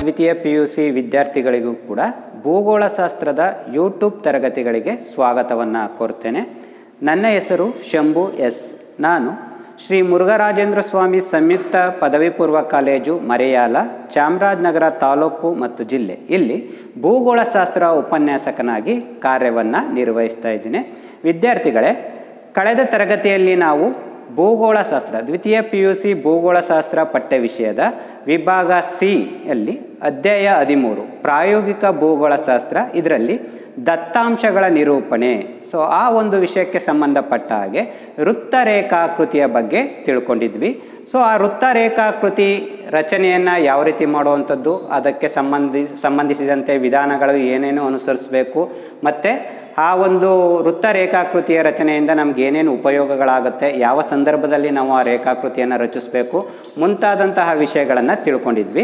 ದ್ವಿತೀಯ P U C ವಿದ್ಯಾರ್ಥಿಗಳಿಗೂ ಕೂಡ ಭೂಗೋಳಶಾಸ್ತ್ರದ ಯೂಟ್ಯೂಬ್ ತರಗತಿಗಳಿಗೆ ಸ್ವಾಗತವನ್ನು ಕೋರ್ತೇನೆ ನನ್ನ ಹೆಸರು ಶಂಭು ಎಸ್ ನಾನು ಶ್ರೀ ಮುರುಘರಾಜೇಂದ್ರ ಸ್ವಾಮಿ ಸಂಯುಕ್ತ ಪದವಿ ಪೂರ್ವ ಕಾಲೇಜು ಮರೆಯಾಲ ಚಾಮರಾಜನಗರ ತಾಲೂಕು ಮತ್ತು ಜಿಲ್ಲೆ ಇಲ್ಲಿ ಭೂಗೋಳಶಾಸ್ತ್ರ ಉಪನ್ಯಾಸಕನಾಗಿ ಕಾರ್ಯವನ್ನು ನಿರ್ವಹಿಸ್ತಾ ಇದ್ದೀನಿ ವಿದ್ಯಾರ್ಥಿಗಳೇ ಕಳೆದ ತರಗತಿಯಲ್ಲಿ ನಾವು ಭೂಗೋಳಶಾಸ್ತ್ರ ದ್ವಿತೀಯ ಪಿ ಯು ಸಿ ಭೂಗೋಳಶಾಸ್ತ್ರ ಪಠ್ಯ ವಿಷಯದ ವಿಭಾಗ ಸಿ ಯಲ್ಲಿ ಅಧ್ಯಾಯ ಹದಿಮೂರು ಪ್ರಾಯೋಗಿಕ ಭೂಗೋಳಶಾಸ್ತ್ರ ಇದರಲ್ಲಿ ದತ್ತಾಂಶಗಳ ನಿರೂಪಣೆ ಸೊ ಆ ಒಂದು ವಿಷಯಕ್ಕೆ ಸಂಬಂಧಪಟ್ಟ ಹಾಗೆ ವೃತ್ತ ರೇಖಾಕೃತಿಯ ಬಗ್ಗೆ ತಿಳ್ಕೊಂಡಿದ್ವಿ ಸೊ ಆ ವೃತ್ತ ರೇಖಾಕೃತಿ ರಚನೆಯನ್ನು ಯಾವ ರೀತಿ ಮಾಡುವಂಥದ್ದು ಅದಕ್ಕೆ ಸಂಬಂಧಿ ಸಂಬಂಧಿಸಿದಂತೆ ವಿಧಾನಗಳು ಏನೇನು ಅನುಸರಿಸಬೇಕು ಮತ್ತು ಆ ಒಂದು ವೃತ್ತ ರೇಖಾಕೃತಿಯ ರಚನೆಯಿಂದ ನಮ್ಗೆ ಏನೇನು ಉಪಯೋಗಗಳಾಗುತ್ತೆ ಯಾವ ಸಂದರ್ಭದಲ್ಲಿ ನಾವು ಆ ರೇಖಾಕೃತಿಯನ್ನು ರಚಿಸಬೇಕು ಮುಂತಾದಂತಹ ವಿಷಯಗಳನ್ನು ತಿಳ್ಕೊಂಡಿದ್ವಿ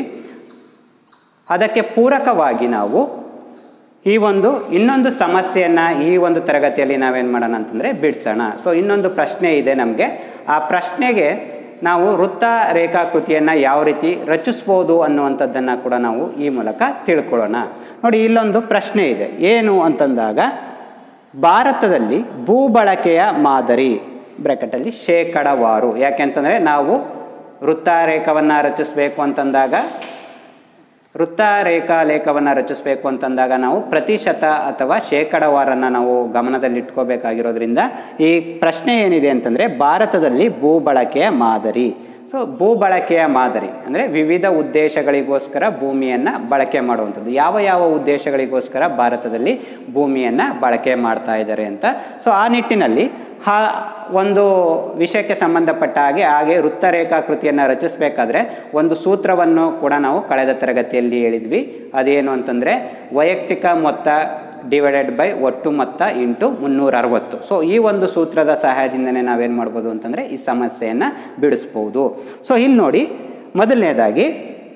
ಅದಕ್ಕೆ ಪೂರಕವಾಗಿ ನಾವು ಈ ಒಂದು ಇನ್ನೊಂದು ಸಮಸ್ಯೆಯನ್ನು ಈ ಒಂದು ತರಗತಿಯಲ್ಲಿ ನಾವೇನು ಮಾಡೋಣ ಅಂತಂದರೆ ಬಿಡಿಸೋಣ ಸೊ ಇನ್ನೊಂದು ಪ್ರಶ್ನೆ ಇದೆ ನಮಗೆ ಆ ಪ್ರಶ್ನೆಗೆ ನಾವು ವೃತ್ತ ರೇಖಾಕೃತಿಯನ್ನು ಯಾವ ರೀತಿ ರಚಿಸ್ಬೋದು ಅನ್ನುವಂಥದ್ದನ್ನು ಕೂಡ ನಾವು ಈ ಮೂಲಕ ತಿಳ್ಕೊಳ್ಳೋಣ ನೋಡಿ ಇಲ್ಲೊಂದು ಪ್ರಶ್ನೆ ಇದೆ ಏನು ಅಂತಂದಾಗ ಭಾರತದಲ್ಲಿ ಭೂ ಬಳಕೆಯ ಮಾದರಿ ಬ್ರ್ಯಾಕೆಟಲ್ಲಿ ಶೇಕಡವಾರು ಯಾಕೆಂತಂದರೆ ನಾವು ವೃತ್ತಾರೇಖವನ್ನು ರಚಿಸಬೇಕು ಅಂತಂದಾಗ ವೃತ್ತ ರೇಖಾ ಲೇಖವನ್ನು ರಚಿಸಬೇಕು ಅಂತಂದಾಗ ನಾವು ಪ್ರತಿಶತ ಅಥವಾ ಶೇಕಡವಾರನ್ನು ನಾವು ಗಮನದಲ್ಲಿಟ್ಕೋಬೇಕಾಗಿರೋದ್ರಿಂದ ಈ ಪ್ರಶ್ನೆ ಏನಿದೆ ಅಂತಂದರೆ ಭಾರತದಲ್ಲಿ ಭೂ ಬಳಕೆಯ ಮಾದರಿ ಸೊ ಭೂ ಬಳಕೆಯ ಮಾದರಿ ಅಂದರೆ ವಿವಿಧ ಉದ್ದೇಶಗಳಿಗೋಸ್ಕರ ಭೂಮಿಯನ್ನು ಬಳಕೆ ಮಾಡುವಂಥದ್ದು ಯಾವ ಯಾವ ಉದ್ದೇಶಗಳಿಗೋಸ್ಕರ ಭಾರತದಲ್ಲಿ ಭೂಮಿಯನ್ನು ಬಳಕೆ ಮಾಡ್ತಾ ಇದ್ದಾರೆ ಅಂತ ಸೊ ಆ ನಿಟ್ಟಿನಲ್ಲಿ ಹಾ ಒಂದು ವಿಷಯಕ್ಕೆ ಸಂಬಂಧಪಟ್ಟ ಹಾಗೆ ಹಾಗೆ ವೃತ್ತ ರೇಖಾಕೃತಿಯನ್ನು ರಚಿಸಬೇಕಾದ್ರೆ ಒಂದು ಸೂತ್ರವನ್ನು ಕೂಡ ನಾವು ಕಳೆದ ತರಗತಿಯಲ್ಲಿ ಹೇಳಿದ್ವಿ ಅದೇನು ಅಂತಂದರೆ ವೈಯಕ್ತಿಕ ಮೊತ್ತ ಡಿವೈಡೆಡ್ ಬೈ ಒಟ್ಟು ಮೊತ್ತ ಇಂಟು ಮುನ್ನೂರ ಅರವತ್ತು ಸೊ ಈ ಒಂದು ಸೂತ್ರದ ಸಹಾಯದಿಂದನೇ ನಾವೇನು ಮಾಡ್ಬೋದು ಅಂತಂದರೆ ಈ ಸಮಸ್ಯೆಯನ್ನು ಬಿಡಿಸ್ಬೋದು ಸೊ ಇಲ್ಲಿ ನೋಡಿ ಮೊದಲನೇದಾಗಿ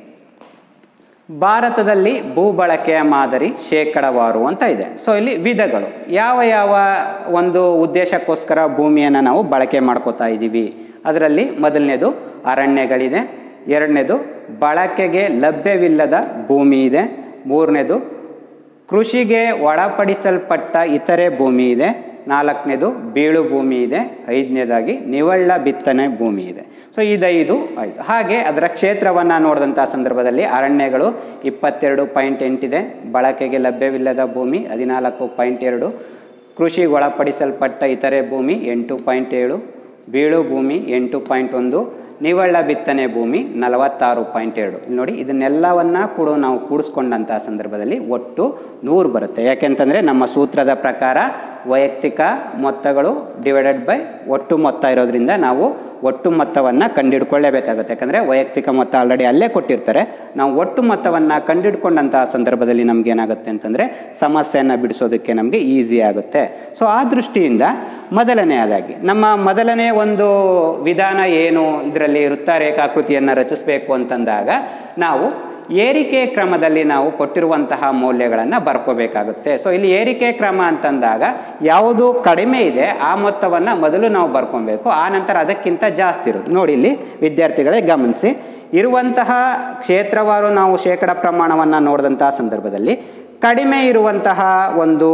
ಭಾರತದಲ್ಲಿ ಭೂ ಬಳಕೆಯ ಮಾದರಿ ಶೇಕಡವಾರು ಅಂತ ಇದೆ ಸೊ ಇಲ್ಲಿ ವಿಧಗಳು ಯಾವ ಯಾವ ಒಂದು ಉದ್ದೇಶಕ್ಕೋಸ್ಕರ ಭೂಮಿಯನ್ನು ನಾವು ಬಳಕೆ ಮಾಡ್ಕೋತಾ ಇದ್ದೀವಿ ಅದರಲ್ಲಿ ಮೊದಲನೇದು ಅರಣ್ಯಗಳಿದೆ ಎರಡನೇದು ಬಳಕೆಗೆ ಲಭ್ಯವಿಲ್ಲದ ಭೂಮಿ ಇದೆ ಮೂರನೇದು ಕೃಷಿಗೆ ಒಳಪಡಿಸಲ್ಪಟ್ಟ ಇತರೆ ಭೂಮಿ ಇದೆ ನಾಲ್ಕನೇದು ಬೀಳು ಭೂಮಿ ಇದೆ ಐದನೇದಾಗಿ ನಿವಳ್ಳ ಬಿತ್ತನೆ ಭೂಮಿ ಇದೆ ಸೊ ಇದೈದು ಆಯಿತು ಹಾಗೆ ಅದರ ಕ್ಷೇತ್ರವನ್ನು ನೋಡಿದಂಥ ಸಂದರ್ಭದಲ್ಲಿ ಅರಣ್ಯಗಳು ಇಪ್ಪತ್ತೆರಡು ಪಾಯಿಂಟ್ ಎಂಟಿದೆ ಬಳಕೆಗೆ ಲಭ್ಯವಿಲ್ಲದ ಭೂಮಿ ಹದಿನಾಲ್ಕು ಪಾಯಿಂಟ್ ಎರಡು ಕೃಷಿಗೆ ಒಳಪಡಿಸಲ್ಪಟ್ಟ ಇತರೆ ಭೂಮಿ ಎಂಟು ಪಾಯಿಂಟ್ ಏಳು ಬೀಳು ಭೂಮಿ ಎಂಟು ಪಾಯಿಂಟ್ ಒಂದು ನಿವಳ್ಳ ಬಿತ್ತನೆ ಭೂಮಿ ನಲವತ್ತಾರು ಪಾಯಿಂಟ್ ಎರಡು ನೋಡಿ ಇದನ್ನೆಲ್ಲವನ್ನ ಕೂಡ ನಾವು ಕೂಡಿಸ್ಕೊಂಡಂಥ ಸಂದರ್ಭದಲ್ಲಿ ಒಟ್ಟು ನೂರು ಬರುತ್ತೆ ಯಾಕೆಂತಂದರೆ ನಮ್ಮ ಸೂತ್ರದ ಪ್ರಕಾರ ವೈಯಕ್ತಿಕ ಮೊತ್ತಗಳು ಡಿವೈಡೆಡ್ ಬೈ ಒಟ್ಟು ಮೊತ್ತ ಇರೋದ್ರಿಂದ ನಾವು ಒಟ್ಟು ಮೊತ್ತವನ್ನು ಕಂಡುಹಿಡ್ಕೊಳ್ಳೇಬೇಕಾಗುತ್ತೆ ಯಾಕಂದರೆ ವೈಯಕ್ತಿಕ ಮೊತ್ತ ಆಲ್ರೆಡಿ ಅಲ್ಲೇ ಕೊಟ್ಟಿರ್ತಾರೆ ನಾವು ಒಟ್ಟು ಮೊತ್ತವನ್ನು ಕಂಡುಹಿಡ್ಕೊಂಡಂತಹ ಸಂದರ್ಭದಲ್ಲಿ ನಮ್ಗೆ ಏನಾಗುತ್ತೆ ಅಂತಂದರೆ ಸಮಸ್ಯೆಯನ್ನು ಬಿಡಿಸೋದಕ್ಕೆ ನಮಗೆ ಈಸಿ ಆಗುತ್ತೆ ಸೊ ಆ ದೃಷ್ಟಿಯಿಂದ ಮೊದಲನೆಯದಾಗಿ ನಮ್ಮ ಮೊದಲನೇ ಒಂದು ವಿಧಾನ ಏನು ಇದರಲ್ಲಿ ವೃತ್ತ ರೇಖಾಕೃತಿಯನ್ನು ರಚಿಸಬೇಕು ಅಂತಂದಾಗ ನಾವು ಏರಿಕೆ ಕ್ರಮದಲ್ಲಿ ನಾವು ಕೊಟ್ಟಿರುವಂತಹ ಮೌಲ್ಯಗಳನ್ನು ಬರ್ಕೋಬೇಕಾಗುತ್ತೆ ಸೊ ಇಲ್ಲಿ ಏರಿಕೆ ಕ್ರಮ ಅಂತಂದಾಗ ಯಾವುದು ಕಡಿಮೆ ಇದೆ ಆ ಮೊತ್ತವನ್ನು ಮೊದಲು ನಾವು ಬರ್ಕೊಬೇಕು ಆ ನಂತರ ಅದಕ್ಕಿಂತ ಜಾಸ್ತಿ ಇರೋದು ನೋಡಿ ಇಲ್ಲಿ ವಿದ್ಯಾರ್ಥಿಗಳೇ ಗಮನಿಸಿ ಇರುವಂತಹ ಕ್ಷೇತ್ರವಾರು ನಾವು ಶೇಕಡ ಪ್ರಮಾಣವನ್ನು ನೋಡಿದಂತಹ ಸಂದರ್ಭದಲ್ಲಿ ಕಡಿಮೆ ಇರುವಂತಹ ಒಂದು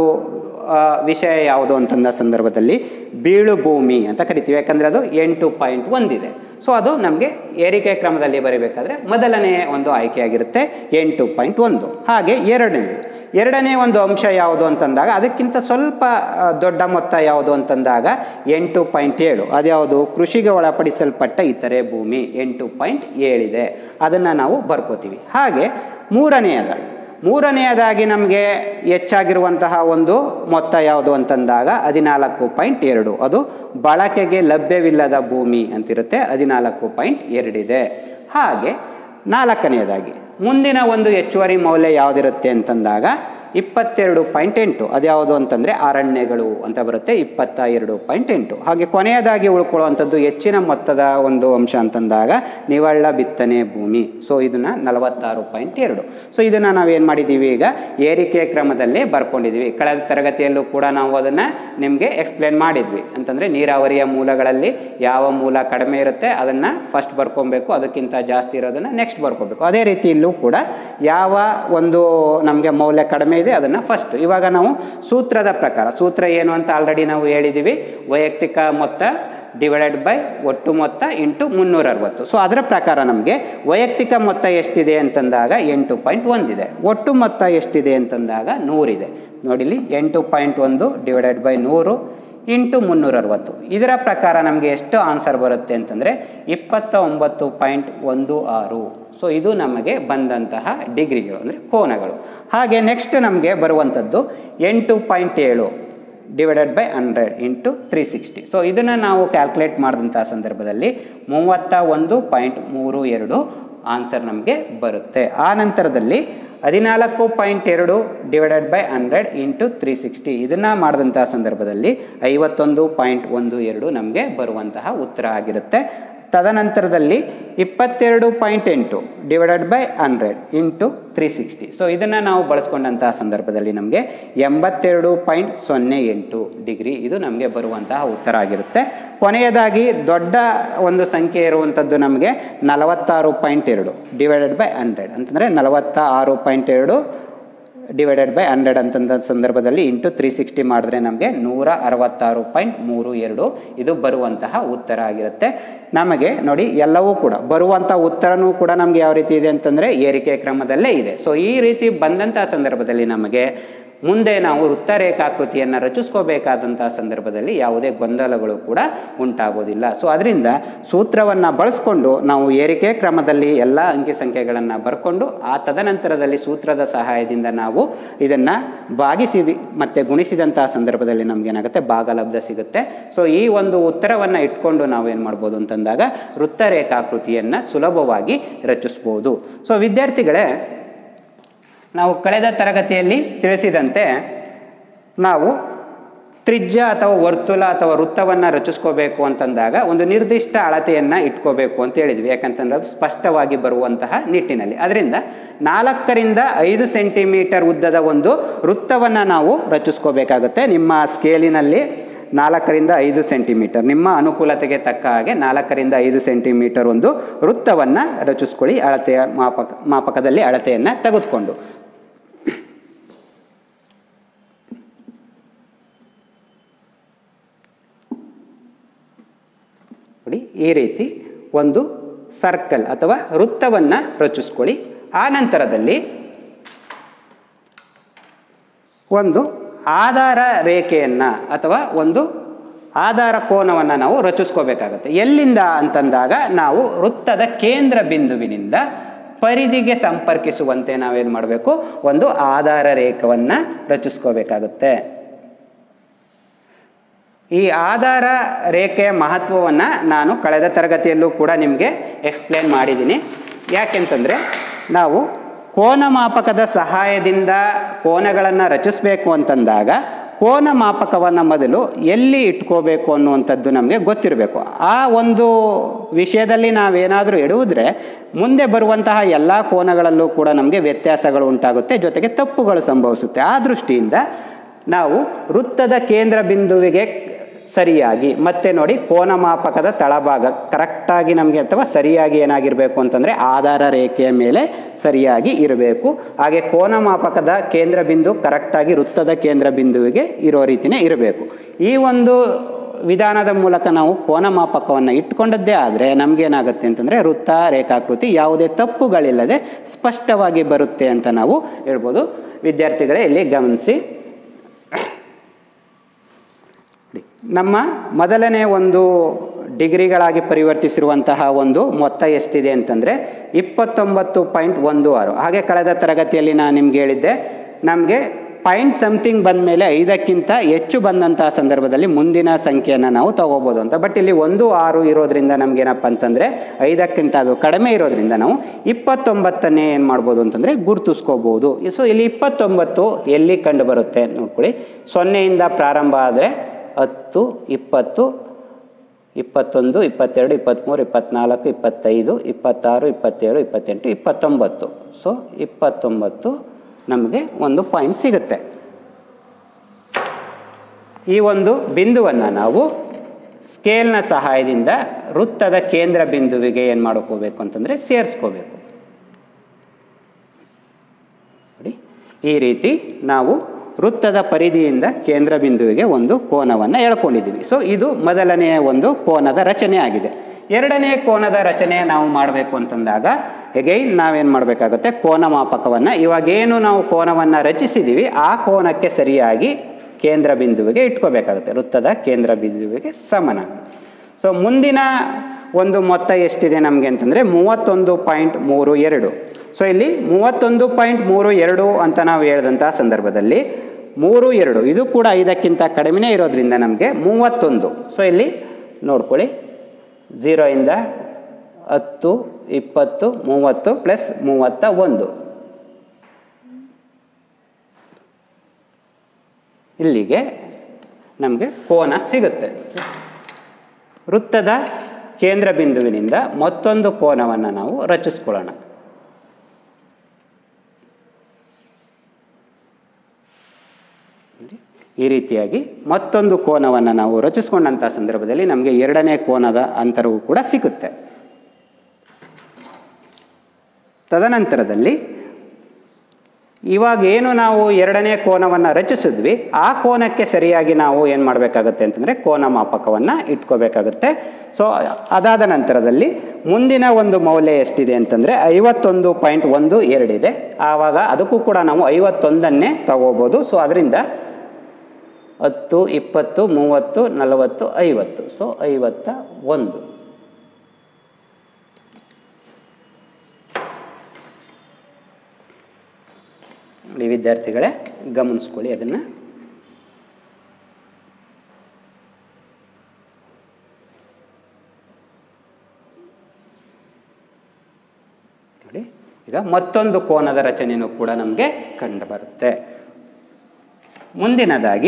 ವಿಷಯ ಯಾವುದು ಅಂತಂದ ಸಂದರ್ಭದಲ್ಲಿ ಬೀಳು ಭೂಮಿ ಅಂತ ಕರಿತೀವಿ ಯಾಕಂದರೆ ಅದು ಎಂಟು ಪಾಯಿಂಟ್ ಒಂದಿದೆ ಸೊ ಅದು ನಮಗೆ ಏರಿಕೆ ಕ್ರಮದಲ್ಲಿ ಬರೀಬೇಕಾದ್ರೆ ಮೊದಲನೇ ಒಂದು ಆಯ್ಕೆಯಾಗಿರುತ್ತೆ ಎಂಟು ಪಾಯಿಂಟ್ ಒಂದು ಹಾಗೆ ಎರಡನೇದು ಎರಡನೇ ಒಂದು ಅಂಶ ಯಾವುದು ಅಂತಂದಾಗ ಅದಕ್ಕಿಂತ ಸ್ವಲ್ಪ ದೊಡ್ಡ ಮೊತ್ತ ಯಾವುದು ಅಂತಂದಾಗ ಎಂಟು ಪಾಯಿಂಟ್ ಏಳು ಅದ್ಯಾವುದು ಕೃಷಿಗೆ ಒಳಪಡಿಸಲ್ಪಟ್ಟ ಇತರೆ ಭೂಮಿ ಎಂಟು ಪಾಯಿಂಟ್ ಏಳಿದೆ ಅದನ್ನು ನಾವು ಬರ್ಕೋತೀವಿ ಹಾಗೆ ಮೂರನೆಯದಾಗಿ ಮೂರನೆಯದಾಗಿ ನಮಗೆ ಹೆಚ್ಚಾಗಿರುವಂತಹ ಒಂದು ಮೊತ್ತ ಯಾವುದು ಅಂತಂದಾಗ ಹದಿನಾಲ್ಕು ಪಾಯಿಂಟ್ ಎರಡು ಅದು ಬಳಕೆಗೆ ಲಭ್ಯವಿಲ್ಲದ ಭೂಮಿ ಅಂತಿರುತ್ತೆ ಹದಿನಾಲ್ಕು ಪಾಯಿಂಟ್ ಎರಡಿದೆ ಹಾಗೆ ನಾಲ್ಕನೆಯದಾಗಿ ಮುಂದಿನ ಒಂದು ಹೆಚ್ಚುವರಿ ಮೌಲ್ಯ ಯಾವುದಿರುತ್ತೆ ಅಂತಂದಾಗ ಇಪ್ಪತ್ತೆರಡು ಪಾಯಿಂಟ್ ಎಂಟು ಅದ್ಯಾವುದು ಅಂತಂದರೆ ಅರಣ್ಯಗಳು ಅಂತ ಬರುತ್ತೆ ಇಪ್ಪತ್ತ ಎರಡು ಪಾಯಿಂಟ್ ಎಂಟು ಹಾಗೆ ಕೊನೆಯದಾಗಿ ಉಳ್ಕೊಳ್ಳುವಂಥದ್ದು ಹೆಚ್ಚಿನ ಮೊತ್ತದ ಒಂದು ಅಂಶ ಅಂತಂದಾಗ ನಿವಳ್ಳ ಬಿತ್ತನೆ ಭೂಮಿ ಸೊ ಇದನ್ನು ನಲವತ್ತಾರು ಪಾಯಿಂಟ್ ಎರಡು ಸೊ ಇದನ್ನು ನಾವೇನು ಮಾಡಿದ್ದೀವಿ ಈಗ ಏರಿಕೆ ಕ್ರಮದಲ್ಲಿ ಬರ್ಕೊಂಡಿದ್ದೀವಿ ಕಳೆದ ತರಗತಿಯಲ್ಲೂ ಕೂಡ ನಾವು ಅದನ್ನು ನಿಮಗೆ ಎಕ್ಸ್ಪ್ಲೇನ್ ಮಾಡಿದ್ವಿ ಅಂತಂದರೆ ನೀರಾವರಿಯ ಮೂಲಗಳಲ್ಲಿ ಯಾವ ಮೂಲ ಕಡಿಮೆ ಇರುತ್ತೆ ಅದನ್ನು ಫಸ್ಟ್ ಬರ್ಕೊಬೇಕು ಅದಕ್ಕಿಂತ ಜಾಸ್ತಿ ಇರೋದನ್ನು ನೆಕ್ಸ್ಟ್ ಬರ್ಕೋಬೇಕು ಅದೇ ರೀತಿ ಇಲ್ಲೂ ಕೂಡ ಯಾವ ಒಂದು ನಮಗೆ ಮೌಲ್ಯ ಕಡಿಮೆ ಇದೆ ಅದನ್ನು ಫಸ್ಟ್ ಇವಾಗ ನಾವು ಸೂತ್ರದ ಪ್ರಕಾರ ಸೂತ್ರ ಏನು ಅಂತ ಆಲ್ರೆಡಿ ನಾವು ಹೇಳಿದ್ದೀವಿ ವೈಯಕ್ತಿಕ ಮೊತ್ತ ಡಿವೈಡೆಡ್ ಬೈ ಒಟ್ಟು ಮೊತ್ತ ಇಂಟು ಮುನ್ನೂರ ಅರವತ್ತು ಸೊ ಅದರ ಪ್ರಕಾರ ನಮಗೆ ವೈಯಕ್ತಿಕ ಮೊತ್ತ ಎಷ್ಟಿದೆ ಅಂತಂದಾಗ ಎಂಟು ಪಾಯಿಂಟ್ ಒಂದಿದೆ ಒಟ್ಟು ಮೊತ್ತ ಎಷ್ಟಿದೆ ಅಂತಂದಾಗ ನೂರಿದೆ ನೋಡಿಲಿ ಎಂಟು ಪಾಯಿಂಟ್ ಒಂದು ಡಿವೈಡೆಡ್ ಬೈ ನೂರು ಇಂಟು ಮುನ್ನೂರ ಅರವತ್ತು ಇದರ ಪ್ರಕಾರ ನಮಗೆ ಎಷ್ಟು ಆನ್ಸರ್ ಬರುತ್ತೆ ಅಂತಂದರೆ ಇಪ್ಪತ್ತ ಒಂಬತ್ತು ಪಾಯಿಂಟ್ ಒಂದು ಆರು ಸೊ ಇದು ನಮಗೆ ಬಂದಂತಹ ಡಿಗ್ರಿಗಳು ಅಂದರೆ ಕೋನಗಳು ಹಾಗೆ ನೆಕ್ಸ್ಟ್ ನಮಗೆ ಬರುವಂಥದ್ದು ಎಂಟು ಪಾಯಿಂಟ್ ಏಳು divided by hundred into three sixty so ಇದನ್ನು ನಾವು ಕ್ಯಾಲ್ಕುಲೇಟ್ ಮಾಡಿದಂಥ ಸಂದರ್ಭದಲ್ಲಿ ಮೂವತ್ತ ಒಂದು ಪಾಯಿಂಟ್ ಮೂರು ಎರಡು ಆನ್ಸರ್ ನಮಗೆ ಬರುತ್ತೆ ಆ ನಂತರದಲ್ಲಿ ಹದಿನಾಲ್ಕು ಪಾಯಿಂಟ್ ಎರಡು divided by hundred into three sixty ಇದನ್ನು ಮಾಡಿದಂತಹ ಸಂದರ್ಭದಲ್ಲಿ ಐವತ್ತೊಂದು ಪಾಯಿಂಟ್ ಒಂದು ಎರಡು ನಮಗೆ ಬರುವಂತಹ ಉತ್ತರ ಆಗಿರುತ್ತೆ ತದನಂತರದಲ್ಲಿ ಇಪ್ಪತ್ತೆರಡು ಪಾಯಿಂಟ್ ಎಂಟು divided by hundred into three sixty so ಇದನ್ನು ನಾವು ಬಳಸ್ಕೊಂಡಂತಹ ಸಂದರ್ಭದಲ್ಲಿ ನಮಗೆ ಎಂಬತ್ತೆರಡು ಪಾಯಿಂಟ್ ಸೊನ್ನೆ ಎಂಟು ಡಿಗ್ರಿ ಇದು ನಮಗೆ ಬರುವಂತಹ ಉತ್ತರ ಆಗಿರುತ್ತೆ ಕೊನೆಯದಾಗಿ ದೊಡ್ಡ ಒಂದು ಸಂಖ್ಯೆ ಇರುವಂಥದ್ದು ನಮಗೆ ನಲವತ್ತಾರು ಪಾಯಿಂಟ್ ಎರಡು ಡಿವೈಡೆಡ್ ಬೈ ಹಂಡ್ರೆಡ್ ಅಂತಂದರೆ ನಲವತ್ತ ಆರು ಪಾಯಿಂಟ್ ಎರಡು ಡಿವೈಡೆಡ್ ಬೈ ಹಂಡ್ರೆಡ್ ಅಂತಂದ ಸಂದರ್ಭದಲ್ಲಿ ಇಂಟು ತ್ರೀ ಸಿಕ್ಸ್ಟಿ ಮಾಡಿದ್ರೆ ನಮಗೆ ನೂರ ಅರವತ್ತಾರು ಪಾಯಿಂಟ್ ಮೂರು ಎರಡು ಇದು ಬರುವಂತಹ ಉತ್ತರ ಆಗಿರುತ್ತೆ ನಮಗೆ ನೋಡಿ ಎಲ್ಲವೂ ಕೂಡ ಬರುವಂಥ ಉತ್ತರನೂ ಕೂಡ ನಮಗೆ ಯಾವ ರೀತಿ ಇದೆ ಅಂತಂದರೆ ಏರಿಕೆ ಕ್ರಮದಲ್ಲೇ ಇದೆ ಸೊ ಈ ರೀತಿ ಬಂದಂಥ ಸಂದರ್ಭದಲ್ಲಿ ನಮಗೆ ಮುಂದೆ ನಾವು ವೃತ್ತ ರೇಖಾಕೃತಿಯನ್ನು ರಚಿಸ್ಕೋಬೇಕಾದಂಥ ಸಂದರ್ಭದಲ್ಲಿ ಯಾವುದೇ ಗೊಂದಲಗಳು ಕೂಡ ಉಂಟಾಗೋದಿಲ್ಲ ಸೊ ಅದರಿಂದ ಸೂತ್ರವನ್ನು ಬಳಸ್ಕೊಂಡು ನಾವು ಏರಿಕೆ ಕ್ರಮದಲ್ಲಿ ಎಲ್ಲ ಅಂಕಿ ಸಂಖ್ಯೆಗಳನ್ನು ಬರ್ಕೊಂಡು ಆ ತದನಂತರದಲ್ಲಿ ಸೂತ್ರದ ಸಹಾಯದಿಂದ ನಾವು ಇದನ್ನು ಭಾಗಿಸಿದ ಮತ್ತು ಗುಣಿಸಿದಂಥ ಸಂದರ್ಭದಲ್ಲಿ ನಮಗೇನಾಗುತ್ತೆ ಭಾಗಲಬ್ಧ ಸಿಗುತ್ತೆ ಸೊ ಈ ಒಂದು ಉತ್ತರವನ್ನು ಇಟ್ಕೊಂಡು ನಾವೇನು ಮಾಡ್ಬೋದು ಅಂತಂದಾಗ ವೃತ್ತ ರೇಖಾಕೃತಿಯನ್ನು ಸುಲಭವಾಗಿ ರಚಿಸ್ಬೋದು ಸೊ ವಿದ್ಯಾರ್ಥಿಗಳೇ ನಾವು ಕಳೆದ ತರಗತಿಯಲ್ಲಿ ತಿಳಿಸಿದಂತೆ ನಾವು ತ್ರಿಜ್ಯ ಅಥವಾ ವರ್ತುಲ ಅಥವಾ ವೃತ್ತವನ್ನು ರಚಿಸ್ಕೋಬೇಕು ಅಂತಂದಾಗ ಒಂದು ನಿರ್ದಿಷ್ಟ ಅಳತೆಯನ್ನು ಇಟ್ಕೋಬೇಕು ಅಂತ ಹೇಳಿದ್ವಿ ಯಾಕಂತಂದ್ರೆ ಅದು ಸ್ಪಷ್ಟವಾಗಿ ಬರುವಂತಹ ನಿಟ್ಟಿನಲ್ಲಿ ಅದರಿಂದ ನಾಲ್ಕರಿಂದ ಐದು ಸೆಂಟಿಮೀಟರ್ ಉದ್ದದ ಒಂದು ವೃತ್ತವನ್ನು ನಾವು ರಚಿಸ್ಕೋಬೇಕಾಗುತ್ತೆ ನಿಮ್ಮ ಸ್ಕೇಲಿನಲ್ಲಿ ನಾಲ್ಕರಿಂದ ಐದು ಸೆಂಟಿಮೀಟರ್ ನಿಮ್ಮ ಅನುಕೂಲತೆಗೆ ತಕ್ಕ ಹಾಗೆ ನಾಲ್ಕರಿಂದ ಐದು ಸೆಂಟಿಮೀಟರ್ ಒಂದು ವೃತ್ತವನ್ನು ರಚಿಸ್ಕೊಳ್ಳಿ ಅಳತೆಯ ಮಾಪಕ ಮಾಪಕದಲ್ಲಿ ಅಳತೆಯನ್ನು ತೆಗೆದುಕೊಂಡು ನೋಡಿ ಈ ರೀತಿ ಒಂದು ಸರ್ಕಲ್ ಅಥವಾ ವೃತ್ತವನ್ನು ರಚಿಸ್ಕೊಳ್ಳಿ ಆ ನಂತರದಲ್ಲಿ ಒಂದು ಆಧಾರ ರೇಖೆಯನ್ನು ಅಥವಾ ಒಂದು ಆಧಾರ ಕೋನವನ್ನು ನಾವು ರಚಿಸ್ಕೋಬೇಕಾಗತ್ತೆ ಎಲ್ಲಿಂದ ಅಂತಂದಾಗ ನಾವು ವೃತ್ತದ ಕೇಂದ್ರ ಬಿಂದುವಿನಿಂದ ಪರಿಧಿಗೆ ಸಂಪರ್ಕಿಸುವಂತೆ ನಾವೇನು ಮಾಡಬೇಕು ಒಂದು ಆಧಾರ ರೇಖವನ್ನು ರಚಿಸ್ಕೋಬೇಕಾಗುತ್ತೆ ಈ ಆಧಾರ ರೇಖೆಯ ಮಹತ್ವವನ್ನು ನಾನು ಕಳೆದ ತರಗತಿಯಲ್ಲೂ ಕೂಡ ನಿಮಗೆ ಎಕ್ಸ್ಪ್ಲೇನ್ ಮಾಡಿದ್ದೀನಿ ಯಾಕೆಂತಂದರೆ ನಾವು ಕೋನ ಮಾಪಕದ ಸಹಾಯದಿಂದ ಕೋನಗಳನ್ನು ರಚಿಸಬೇಕು ಅಂತಂದಾಗ ಕೋನ ಮಾಪಕವನ್ನು ಮೊದಲು ಎಲ್ಲಿ ಇಟ್ಕೋಬೇಕು ಅನ್ನುವಂಥದ್ದು ನಮಗೆ ಗೊತ್ತಿರಬೇಕು ಆ ಒಂದು ವಿಷಯದಲ್ಲಿ ನಾವೇನಾದರೂ ಇಡುವುದ್ರೆ ಮುಂದೆ ಬರುವಂತಹ ಎಲ್ಲ ಕೋನಗಳಲ್ಲೂ ಕೂಡ ನಮಗೆ ವ್ಯತ್ಯಾಸಗಳು ಉಂಟಾಗುತ್ತೆ ಜೊತೆಗೆ ತಪ್ಪುಗಳು ಸಂಭವಿಸುತ್ತೆ ಆ ದೃಷ್ಟಿಯಿಂದ ನಾವು ವೃತ್ತದ ಕೇಂದ್ರ ಬಿಂದುವಿಗೆ ಸರಿಯಾಗಿ ಮತ್ತೆ ನೋಡಿ ಕೋನ ಮಾಪಕದ ತಳಭಾಗ ಕರೆಕ್ಟಾಗಿ ನಮಗೆ ಅಥವಾ ಸರಿಯಾಗಿ ಏನಾಗಿರಬೇಕು ಅಂತಂದರೆ ಆಧಾರ ರೇಖೆಯ ಮೇಲೆ ಸರಿಯಾಗಿ ಇರಬೇಕು ಹಾಗೆ ಕೋನ ಮಾಪಕದ ಕೇಂದ್ರ ಬಿಂದು ಕರೆಕ್ಟಾಗಿ ವೃತ್ತದ ಕೇಂದ್ರ ಬಿಂದುವಿಗೆ ಇರೋ ರೀತಿಯೇ ಇರಬೇಕು ಈ ಒಂದು ವಿಧಾನದ ಮೂಲಕ ನಾವು ಕೋನ ಮಾಪಕವನ್ನು ಇಟ್ಕೊಂಡದ್ದೇ ಆದರೆ ನಮಗೇನಾಗುತ್ತೆ ಅಂತಂದರೆ ವೃತ್ತ ರೇಖಾಕೃತಿ ಯಾವುದೇ ತಪ್ಪುಗಳಿಲ್ಲದೆ ಸ್ಪಷ್ಟವಾಗಿ ಬರುತ್ತೆ ಅಂತ ನಾವು ಹೇಳ್ಬೋದು ವಿದ್ಯಾರ್ಥಿಗಳೇ ಇಲ್ಲಿ ಗಮನಿಸಿ ನಮ್ಮ ಮೊದಲನೇ ಒಂದು ಡಿಗ್ರಿಗಳಾಗಿ ಪರಿವರ್ತಿಸಿರುವಂತಹ ಒಂದು ಮೊತ್ತ ಎಷ್ಟಿದೆ ಅಂತಂದರೆ ಇಪ್ಪತ್ತೊಂಬತ್ತು ಪಾಯಿಂಟ್ ಒಂದು ಆರು ಹಾಗೆ ಕಳೆದ ತರಗತಿಯಲ್ಲಿ ನಾನು ನಿಮ್ಗೆ ಹೇಳಿದ್ದೆ ನಮಗೆ ಪಾಯಿಂಟ್ ಸಮಥಿಂಗ್ ಬಂದ ಮೇಲೆ ಐದಕ್ಕಿಂತ ಹೆಚ್ಚು ಬಂದಂತಹ ಸಂದರ್ಭದಲ್ಲಿ ಮುಂದಿನ ಸಂಖ್ಯೆಯನ್ನು ನಾವು ತಗೋಬೋದು ಅಂತ ಬಟ್ ಇಲ್ಲಿ ಒಂದು ಆರು ಇರೋದ್ರಿಂದ ನಮಗೇನಪ್ಪ ಅಂತಂದರೆ ಐದಕ್ಕಿಂತ ಅದು ಕಡಿಮೆ ಇರೋದ್ರಿಂದ ನಾವು ಇಪ್ಪತ್ತೊಂಬತ್ತನ್ನೇ ಏನು ಮಾಡ್ಬೋದು ಅಂತಂದರೆ ಗುರುತಿಸ್ಕೋಬೋದು ಸೊ ಇಲ್ಲಿ ಇಪ್ಪತ್ತೊಂಬತ್ತು ಎಲ್ಲಿ ಕಂಡು ಬರುತ್ತೆ ನೋಡ್ಕೊಳ್ಳಿ ಸೊನ್ನೆಯಿಂದ ಪ್ರಾರಂಭ ಆದರೆ ಹತ್ತು ಇಪ್ಪತ್ತು ಇಪ್ಪತ್ತೊಂದು ಇಪ್ಪತ್ತೆರಡು ಇಪ್ಪತ್ತ್ಮೂರು ಇಪ್ಪತ್ತ್ನಾಲ್ಕು ಇಪ್ಪತ್ತೈದು ಇಪ್ಪತ್ತಾರು ಇಪ್ಪತ್ತೇಳು ಇಪ್ಪತ್ತೆಂಟು ಇಪ್ಪತ್ತೊಂಬತ್ತು ಸೊ ಇಪ್ಪತ್ತೊಂಬತ್ತು ನಮಗೆ ಒಂದು ಪಾಯಿಂಟ್ ಸಿಗುತ್ತೆ ಈ ಒಂದು ಬಿಂದುವನ್ನು ನಾವು ಸ್ಕೇಲ್ನ ಸಹಾಯದಿಂದ ವೃತ್ತದ ಕೇಂದ್ರ ಬಿಂದುವಿಗೆ ಏನು ಮಾಡ್ಕೋಬೇಕು ಅಂತಂದರೆ ಸೇರಿಸ್ಕೋಬೇಕು ನೋಡಿ ಈ ರೀತಿ ನಾವು ವೃತ್ತದ ಪರಿಧಿಯಿಂದ ಕೇಂದ್ರ ಬಿಂದುವಿಗೆ ಒಂದು ಕೋನವನ್ನು ಎಳ್ಕೊಂಡಿದ್ದೀವಿ ಸೊ ಇದು ಮೊದಲನೆಯ ಒಂದು ಕೋನದ ರಚನೆ ಆಗಿದೆ ಎರಡನೆಯ ಕೋನದ ರಚನೆ ನಾವು ಮಾಡಬೇಕು ಅಂತಂದಾಗ ಎಗೈನ್ ನಾವೇನು ಮಾಡಬೇಕಾಗುತ್ತೆ ಕೋನ ಮಾಪಕವನ್ನು ಇವಾಗೇನು ನಾವು ಕೋನವನ್ನು ರಚಿಸಿದ್ದೀವಿ ಆ ಕೋನಕ್ಕೆ ಸರಿಯಾಗಿ ಕೇಂದ್ರ ಬಿಂದುವಿಗೆ ಇಟ್ಕೋಬೇಕಾಗುತ್ತೆ ವೃತ್ತದ ಕೇಂದ್ರ ಬಿಂದುವಿಗೆ ಸಮನ ಸೊ ಮುಂದಿನ ಒಂದು ಮೊತ್ತ ಎಷ್ಟಿದೆ ನಮಗೆ ಅಂತಂದರೆ ಮೂವತ್ತೊಂದು ಪಾಯಿಂಟ್ ಮೂರು ಎರಡು ಸೊ ಇಲ್ಲಿ ಮೂವತ್ತೊಂದು ಪಾಯಿಂಟ್ ಮೂರು ಎರಡು ಅಂತ ನಾವು ಹೇಳಿದಂಥ ಸಂದರ್ಭದಲ್ಲಿ ಮೂರು ಎರಡು ಇದು ಕೂಡ ಐದಕ್ಕಿಂತ ಕಡಿಮೆ ಇರೋದ್ರಿಂದ ನಮಗೆ ಮೂವತ್ತೊಂದು ಸೊ ಇಲ್ಲಿ ನೋಡ್ಕೊಳ್ಳಿ ಝೀರೋಯಿಂದ ಹತ್ತು ಇಪ್ಪತ್ತು ಮೂವತ್ತು ಪ್ಲಸ್ ಮೂವತ್ತ ಒಂದು ಇಲ್ಲಿಗೆ ನಮಗೆ ಕೋನ ಸಿಗುತ್ತೆ ವೃತ್ತದ ಕೇಂದ್ರ ಬಿಂದುವಿನಿಂದ ಮತ್ತೊಂದು ಕೋನವನ್ನು ನಾವು ರಚಿಸ್ಕೊಳ್ಳೋಣ ಈ ರೀತಿಯಾಗಿ ಮತ್ತೊಂದು ಕೋನವನ್ನು ನಾವು ರಚಿಸ್ಕೊಂಡಂಥ ಸಂದರ್ಭದಲ್ಲಿ ನಮಗೆ ಎರಡನೇ ಕೋನದ ಅಂತರವು ಕೂಡ ಸಿಗುತ್ತೆ ತದನಂತರದಲ್ಲಿ ಇವಾಗ ಏನು ನಾವು ಎರಡನೇ ಕೋನವನ್ನು ರಚಿಸಿದ್ವಿ ಆ ಕೋನಕ್ಕೆ ಸರಿಯಾಗಿ ನಾವು ಏನು ಮಾಡಬೇಕಾಗತ್ತೆ ಅಂತಂದರೆ ಕೋನ ಮಾಪಕವನ್ನು ಇಟ್ಕೋಬೇಕಾಗುತ್ತೆ ಸೊ ಅದಾದ ನಂತರದಲ್ಲಿ ಮುಂದಿನ ಒಂದು ಮೌಲ್ಯ ಎಷ್ಟಿದೆ ಅಂತಂದರೆ ಐವತ್ತೊಂದು ಪಾಯಿಂಟ್ ಒಂದು ಎರಡಿದೆ ಆವಾಗ ಅದಕ್ಕೂ ಕೂಡ ನಾವು ಐವತ್ತೊಂದನ್ನೇ ತಗೋಬೋದು ಸೊ ಅದರಿಂದ ಹತ್ತು ಇಪ್ಪತ್ತು ಮೂವತ್ತು ನಲವತ್ತು ಐವತ್ತು ಸೊ ಐವತ್ತ ಒಂದು ನೋಡಿ ವಿದ್ಯಾರ್ಥಿಗಳೇ ಗಮನಿಸ್ಕೊಳ್ಳಿ ಅದನ್ನು ನೋಡಿ ಈಗ ಮತ್ತೊಂದು ಕೋನದ ರಚನೆಯೂ ಕೂಡ ನಮಗೆ ಕಂಡು ಬರುತ್ತೆ ಮುಂದಿನದಾಗಿ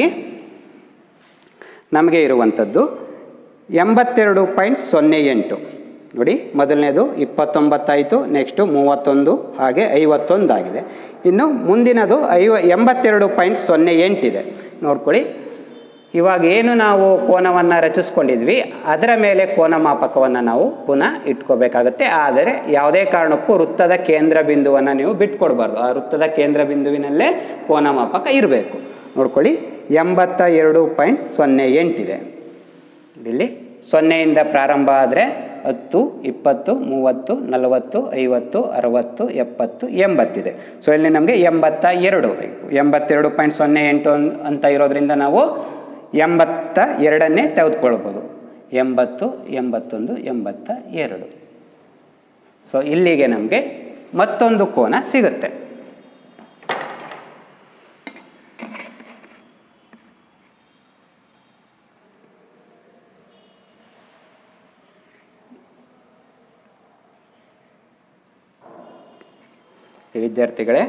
ನಮಗೆ ಇರುವಂಥದ್ದು ಎಂಬತ್ತೆರಡು ಪಾಯಿಂಟ್ ಸೊನ್ನೆ ಎಂಟು ನೋಡಿ ಮೊದಲನೇದು ಇಪ್ಪತ್ತೊಂಬತ್ತಾಯಿತು ನೆಕ್ಸ್ಟು ಮೂವತ್ತೊಂದು ಹಾಗೆ ಐವತ್ತೊಂದು ಆಗಿದೆ ಇನ್ನು ಮುಂದಿನದು ಐವ ಎಂಬತ್ತೆರಡು ಪಾಯಿಂಟ್ ಸೊನ್ನೆ ಎಂಟಿದೆ ನೋಡ್ಕೊಳ್ಳಿ ಇವಾಗ ಏನು ನಾವು ಕೋನವನ್ನು ರಚಿಸ್ಕೊಂಡಿದ್ವಿ ಅದರ ಮೇಲೆ ಕೋನ ಮಾಪಕವನ್ನು ನಾವು ಪುನಃ ಇಟ್ಕೋಬೇಕಾಗುತ್ತೆ ಆದರೆ ಯಾವುದೇ ಕಾರಣಕ್ಕೂ ವೃತ್ತದ ಕೇಂದ್ರ ಬಿಂದುವನ್ನು ನೀವು ಬಿಟ್ಕೊಡ್ಬಾರ್ದು ಆ ವೃತ್ತದ ಕೇಂದ್ರ ಬಿಂದುವಿನಲ್ಲೇ ಕೋನ ಮಾಪಕ ಇರಬೇಕು ನೋಡ್ಕೊಳ್ಳಿ ಎಂಬತ್ತ ಎರಡು ಪಾಯಿಂಟ್ ಸೊನ್ನೆ ಎಂಟಿದೆ ಇಲ್ಲಿ ಸೊನ್ನೆಯಿಂದ ಪ್ರಾರಂಭ ಆದರೆ ಹತ್ತು ಇಪ್ಪತ್ತು ಮೂವತ್ತು ನಲವತ್ತು ಐವತ್ತು ಅರವತ್ತು ಎಪ್ಪತ್ತು ಎಂಬತ್ತಿದೆ ಸೊ ಇಲ್ಲಿ ನಮಗೆ ಎಂಬತ್ತ ಎರಡು ಬೇಕು ಎಂಬತ್ತೆರಡು ಪಾಯಿಂಟ್ ಸೊನ್ನೆ ಎಂಟು ಅನ್- ಅಂತ ಇರೋದ್ರಿಂದ ನಾವು ಎಂಬತ್ತ ಎರಡನ್ನೇ ತೆಗೆದುಕೊಳ್ಬೋದು ಎಂಬತ್ತು ಎಂಬತ್ತೊಂದು ಎಂಬತ್ತ ಎರಡು ಸೊ ಇಲ್ಲಿಗೆ ನಮಗೆ ಮತ್ತೊಂದು ಕೋನ ಸಿಗುತ್ತೆ ವಿದ್ಯಾರ್ಥಿಗಳೇ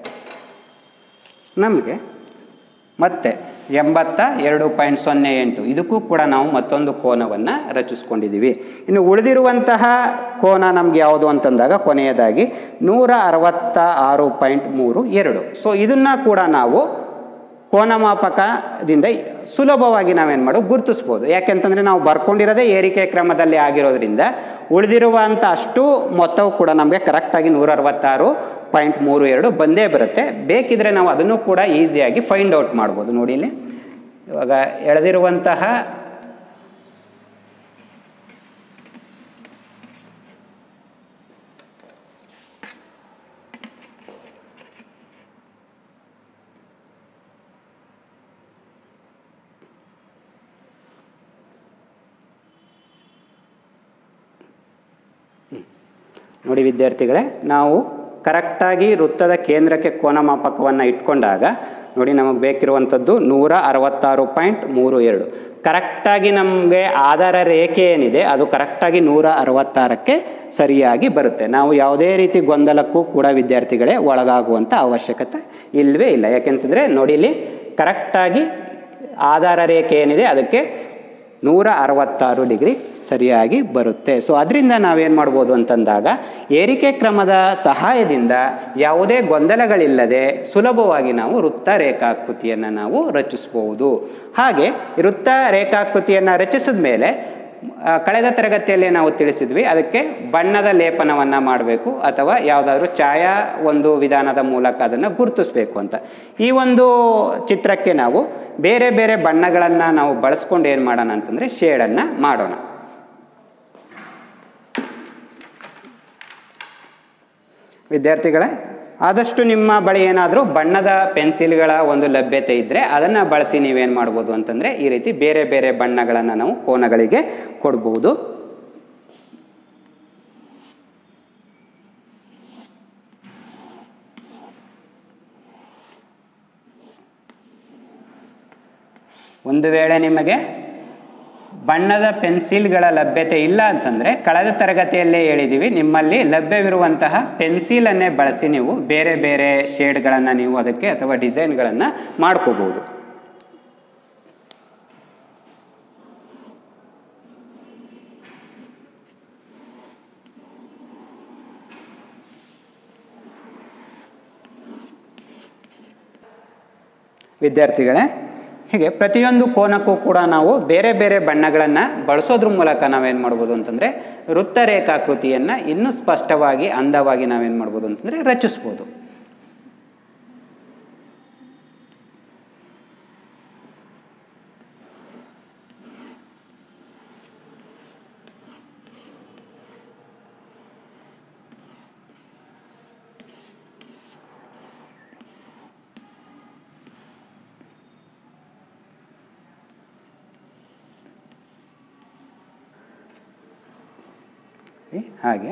ನಮಗೆ ಮತ್ತೆ ಎಂಬತ್ತ ಎರಡು ಪಾಯಿಂಟ್ ಸೊನ್ನೆ ಎಂಟು ಇದಕ್ಕೂ ಕೂಡ ನಾವು ಮತ್ತೊಂದು ಕೋನವನ್ನು ರಚಿಸ್ಕೊಂಡಿದ್ದೀವಿ ಇನ್ನು ಉಳಿದಿರುವಂತಹ ಕೋನ ನಮ್ಗೆ ಯಾವುದು ಅಂತಂದಾಗ ಕೊನೆಯದಾಗಿ ನೂರ ಅರವತ್ತ ಆರು ಪಾಯಿಂಟ್ ಮೂರು ಎರಡು ಸೊ ಇದನ್ನು ಕೂಡ ನಾವು ಕೋನಮಾಪಕದಿಂದ ಸುಲಭವಾಗಿ ನಾವೇನು ಮಾಡೋ ಗುರುತಿಸ್ಬೋದು ಯಾಕೆಂತಂದರೆ ನಾವು ಬರ್ಕೊಂಡಿರೋದೇ ಏರಿಕೆ ಕ್ರಮದಲ್ಲಿ ಆಗಿರೋದ್ರಿಂದ ಉಳಿದಿರುವಂಥ ಅಷ್ಟು ಮೊತ್ತವು ಕೂಡ ನಮಗೆ ಕರೆಕ್ಟಾಗಿ ನೂರ ಅರವತ್ತಾರು ಪಾಯಿಂಟ್ ಮೂರು ಎರಡು ಬಂದೇ ಬರುತ್ತೆ ಬೇಕಿದ್ರೆ ನಾವು ಅದನ್ನು ಕೂಡ ಈಸಿಯಾಗಿ ಫೈಂಡ್ ಔಟ್ ಮಾಡ್ಬೋದು ನೋಡಿ ಇಲ್ಲಿ ಇವಾಗ ಎಳೆದಿರುವಂತಹ ನೋಡಿ ವಿದ್ಯಾರ್ಥಿಗಳೇ ನಾವು ಕರೆಕ್ಟಾಗಿ ವೃತ್ತದ ಕೇಂದ್ರಕ್ಕೆ ಕೋನ ಮಾಪಕವನ್ನು ಇಟ್ಕೊಂಡಾಗ ನೋಡಿ ನಮಗೆ ಬೇಕಿರುವಂಥದ್ದು ನೂರ ಅರವತ್ತಾರು ಪಾಯಿಂಟ್ ಮೂರು ಎರಡು ಕರೆಕ್ಟಾಗಿ ನಮಗೆ ಆಧಾರ ರೇಖೆ ಏನಿದೆ ಅದು ಕರೆಕ್ಟಾಗಿ ನೂರ ಅರವತ್ತಾರಕ್ಕೆ ಸರಿಯಾಗಿ ಬರುತ್ತೆ ನಾವು ಯಾವುದೇ ರೀತಿ ಗೊಂದಲಕ್ಕೂ ಕೂಡ ವಿದ್ಯಾರ್ಥಿಗಳೇ ಒಳಗಾಗುವಂಥ ಅವಶ್ಯಕತೆ ಇಲ್ಲವೇ ಇಲ್ಲ ಯಾಕೆಂತಂದರೆ ನೋಡಿ ಇಲ್ಲಿ ಕರೆಕ್ಟಾಗಿ ಆಧಾರ ರೇಖೆ ಏನಿದೆ ಅದಕ್ಕೆ ನೂರ ಅರವತ್ತಾರು ಡಿಗ್ರಿ ಸರಿಯಾಗಿ ಬರುತ್ತೆ ಸೊ ಅದರಿಂದ ನಾವೇನು ಮಾಡ್ಬೋದು ಅಂತಂದಾಗ ಏರಿಕೆ ಕ್ರಮದ ಸಹಾಯದಿಂದ ಯಾವುದೇ ಗೊಂದಲಗಳಿಲ್ಲದೆ ಸುಲಭವಾಗಿ ನಾವು ವೃತ್ತ ರೇಖಾಕೃತಿಯನ್ನು ನಾವು ರಚಿಸ್ಬೋದು ಹಾಗೆ ವೃತ್ತ ರೇಖಾಕೃತಿಯನ್ನು ರಚಿಸಿದ ಮೇಲೆ ಆ, ಕಳೆದ ತರಗತಿಯಲ್ಲಿ ನಾವು ತಿಳಿಸಿದ್ವಿ ಅದಕ್ಕೆ ಬಣ್ಣದ ಲೇಪನವನ್ನು ಮಾಡಬೇಕು ಅಥವಾ ಯಾವುದಾದ್ರೂ ಛಾಯಾ ಒಂದು ವಿಧಾನದ ಮೂಲಕ ಅದನ್ನು ಗುರುತಿಸ್ಬೇಕು ಅಂತ ಈ ಒಂದು ಚಿತ್ರಕ್ಕೆ ನಾವು ಬೇರೆ ಬೇರೆ ಬಣ್ಣಗಳನ್ನು ನಾವು ಬಳಸ್ಕೊಂಡು ಏನು ಮಾಡೋಣ ಅಂತಂದರೆ ಶೇಡನ್ನು ಮಾಡೋಣ ವಿದ್ಯಾರ್ಥಿಗಳೇ ಆದಷ್ಟು ನಿಮ್ಮ ಬಳಿ ಏನಾದರೂ ಬಣ್ಣದ ಪೆನ್ಸಿಲ್ಗಳ ಒಂದು ಲಭ್ಯತೆ ಇದ್ದರೆ ಅದನ್ನು ಬಳಸಿ ನೀವೇನು ಮಾಡ್ಬೋದು ಅಂತಂದರೆ ಈ ರೀತಿ ಬೇರೆ ಬೇರೆ ಬಣ್ಣಗಳನ್ನು ನಾವು ಕೋನಗಳಿಗೆ ಕೊಡ್ಬೋದು ಒಂದು ವೇಳೆ ನಿಮಗೆ ಬಣ್ಣದ ಪೆನ್ಸಿಲ್ಗಳ ಲಭ್ಯತೆ ಇಲ್ಲ ಅಂತಂದರೆ ಕಳೆದ ತರಗತಿಯಲ್ಲೇ ಹೇಳಿದ್ದೀವಿ ನಿಮ್ಮಲ್ಲಿ ಲಭ್ಯವಿರುವಂತಹ ಪೆನ್ಸಿಲನ್ನೇ ಬಳಸಿ ನೀವು ಬೇರೆ ಬೇರೆ ಶೇಡ್ಗಳನ್ನು ನೀವು ಅದಕ್ಕೆ ಅಥವಾ ಡಿಸೈನ್ಗಳನ್ನು ಮಾಡ್ಕೋಬೋದು ವಿದ್ಯಾರ್ಥಿಗಳೇ ಹೀಗೆ ಪ್ರತಿಯೊಂದು ಕೋನಕ್ಕೂ ಕೂಡ ನಾವು ಬೇರೆ ಬೇರೆ ಬಣ್ಣಗಳನ್ನು ಬಳಸೋದ್ರ ಮೂಲಕ ನಾವೇನು ಮಾಡ್ಬೋದು ಅಂತಂದರೆ ವೃತ್ತ ರೇಖಾಕೃತಿಯನ್ನು ಇನ್ನೂ ಸ್ಪಷ್ಟವಾಗಿ ಅಂದವಾಗಿ ನಾವೇನು ಮಾಡ್ಬೋದು ಅಂತಂದರೆ ರಚಿಸ್ಬೋದು ಈ ಹಾಗೆ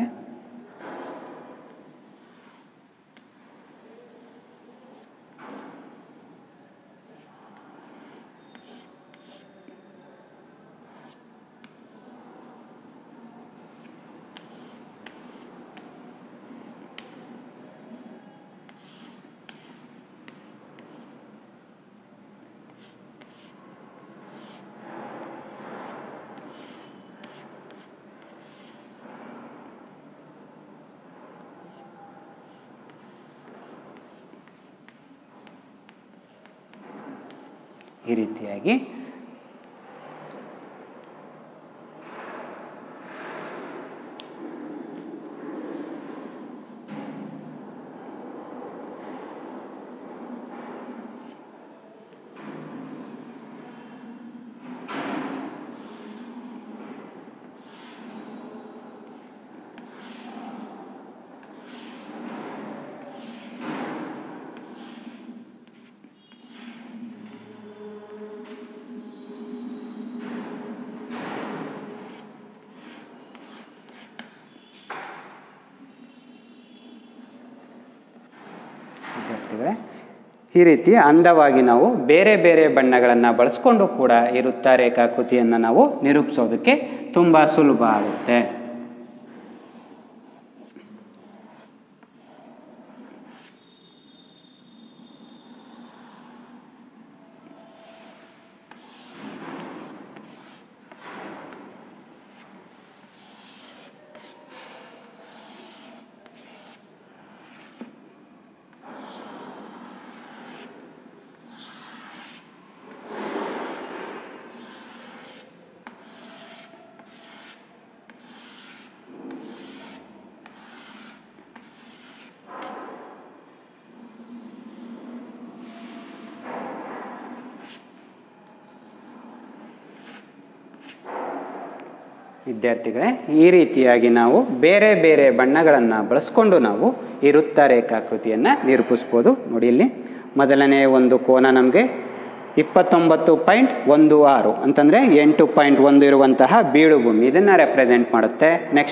ಈ ರೀತಿಯಾಗಿ ವಿದ್ಯಾರ್ಥಿಗಳೇ ಈ ರೀತಿ ಅಂದವಾಗಿ ನಾವು ಬೇರೆ ಬೇರೆ ಬಣ್ಣಗಳನ್ನು ಬಳಸ್ಕೊಂಡು ಕೂಡ ಈ ವೃತ್ತ ರೇಖಾಕೃತಿಯನ್ನು ನಾವು ನಿರೂಪಿಸೋದಕ್ಕೆ ತುಂಬ ಸುಲಭ ಆಗುತ್ತೆ ವಿದ್ಯಾರ್ಥಿಗಳೇ ಈ ರೀತಿಯಾಗಿ ನಾವು ಬೇರೆ ಬೇರೆ ಬಣ್ಣಗಳನ್ನು ಬಳಸ್ಕೊಂಡು ನಾವು ಈ ವೃತ್ತ ರೇಖಾಕೃತಿಯನ್ನು ನಿರೂಪಿಸ್ಬೋದು ನೋಡಿ ಇಲ್ಲಿ ಮೊದಲನೇ ಒಂದು ಕೋನ ನಮಗೆ ಇಪ್ಪತ್ತೊಂಬತ್ತು ಪಾಯಿಂಟ್ ಒಂದು ಆರು ಅಂತಂದರೆ ಎಂಟು ಪಾಯಿಂಟ್ ಒಂದು ಇರುವಂತಹ ಬೀಳು ಭೂಮಿ ಇದನ್ನು ರೆಪ್ರೆಸೆಂಟ್ ಮಾಡುತ್ತೆ ನೆಕ್ಸ್ಟು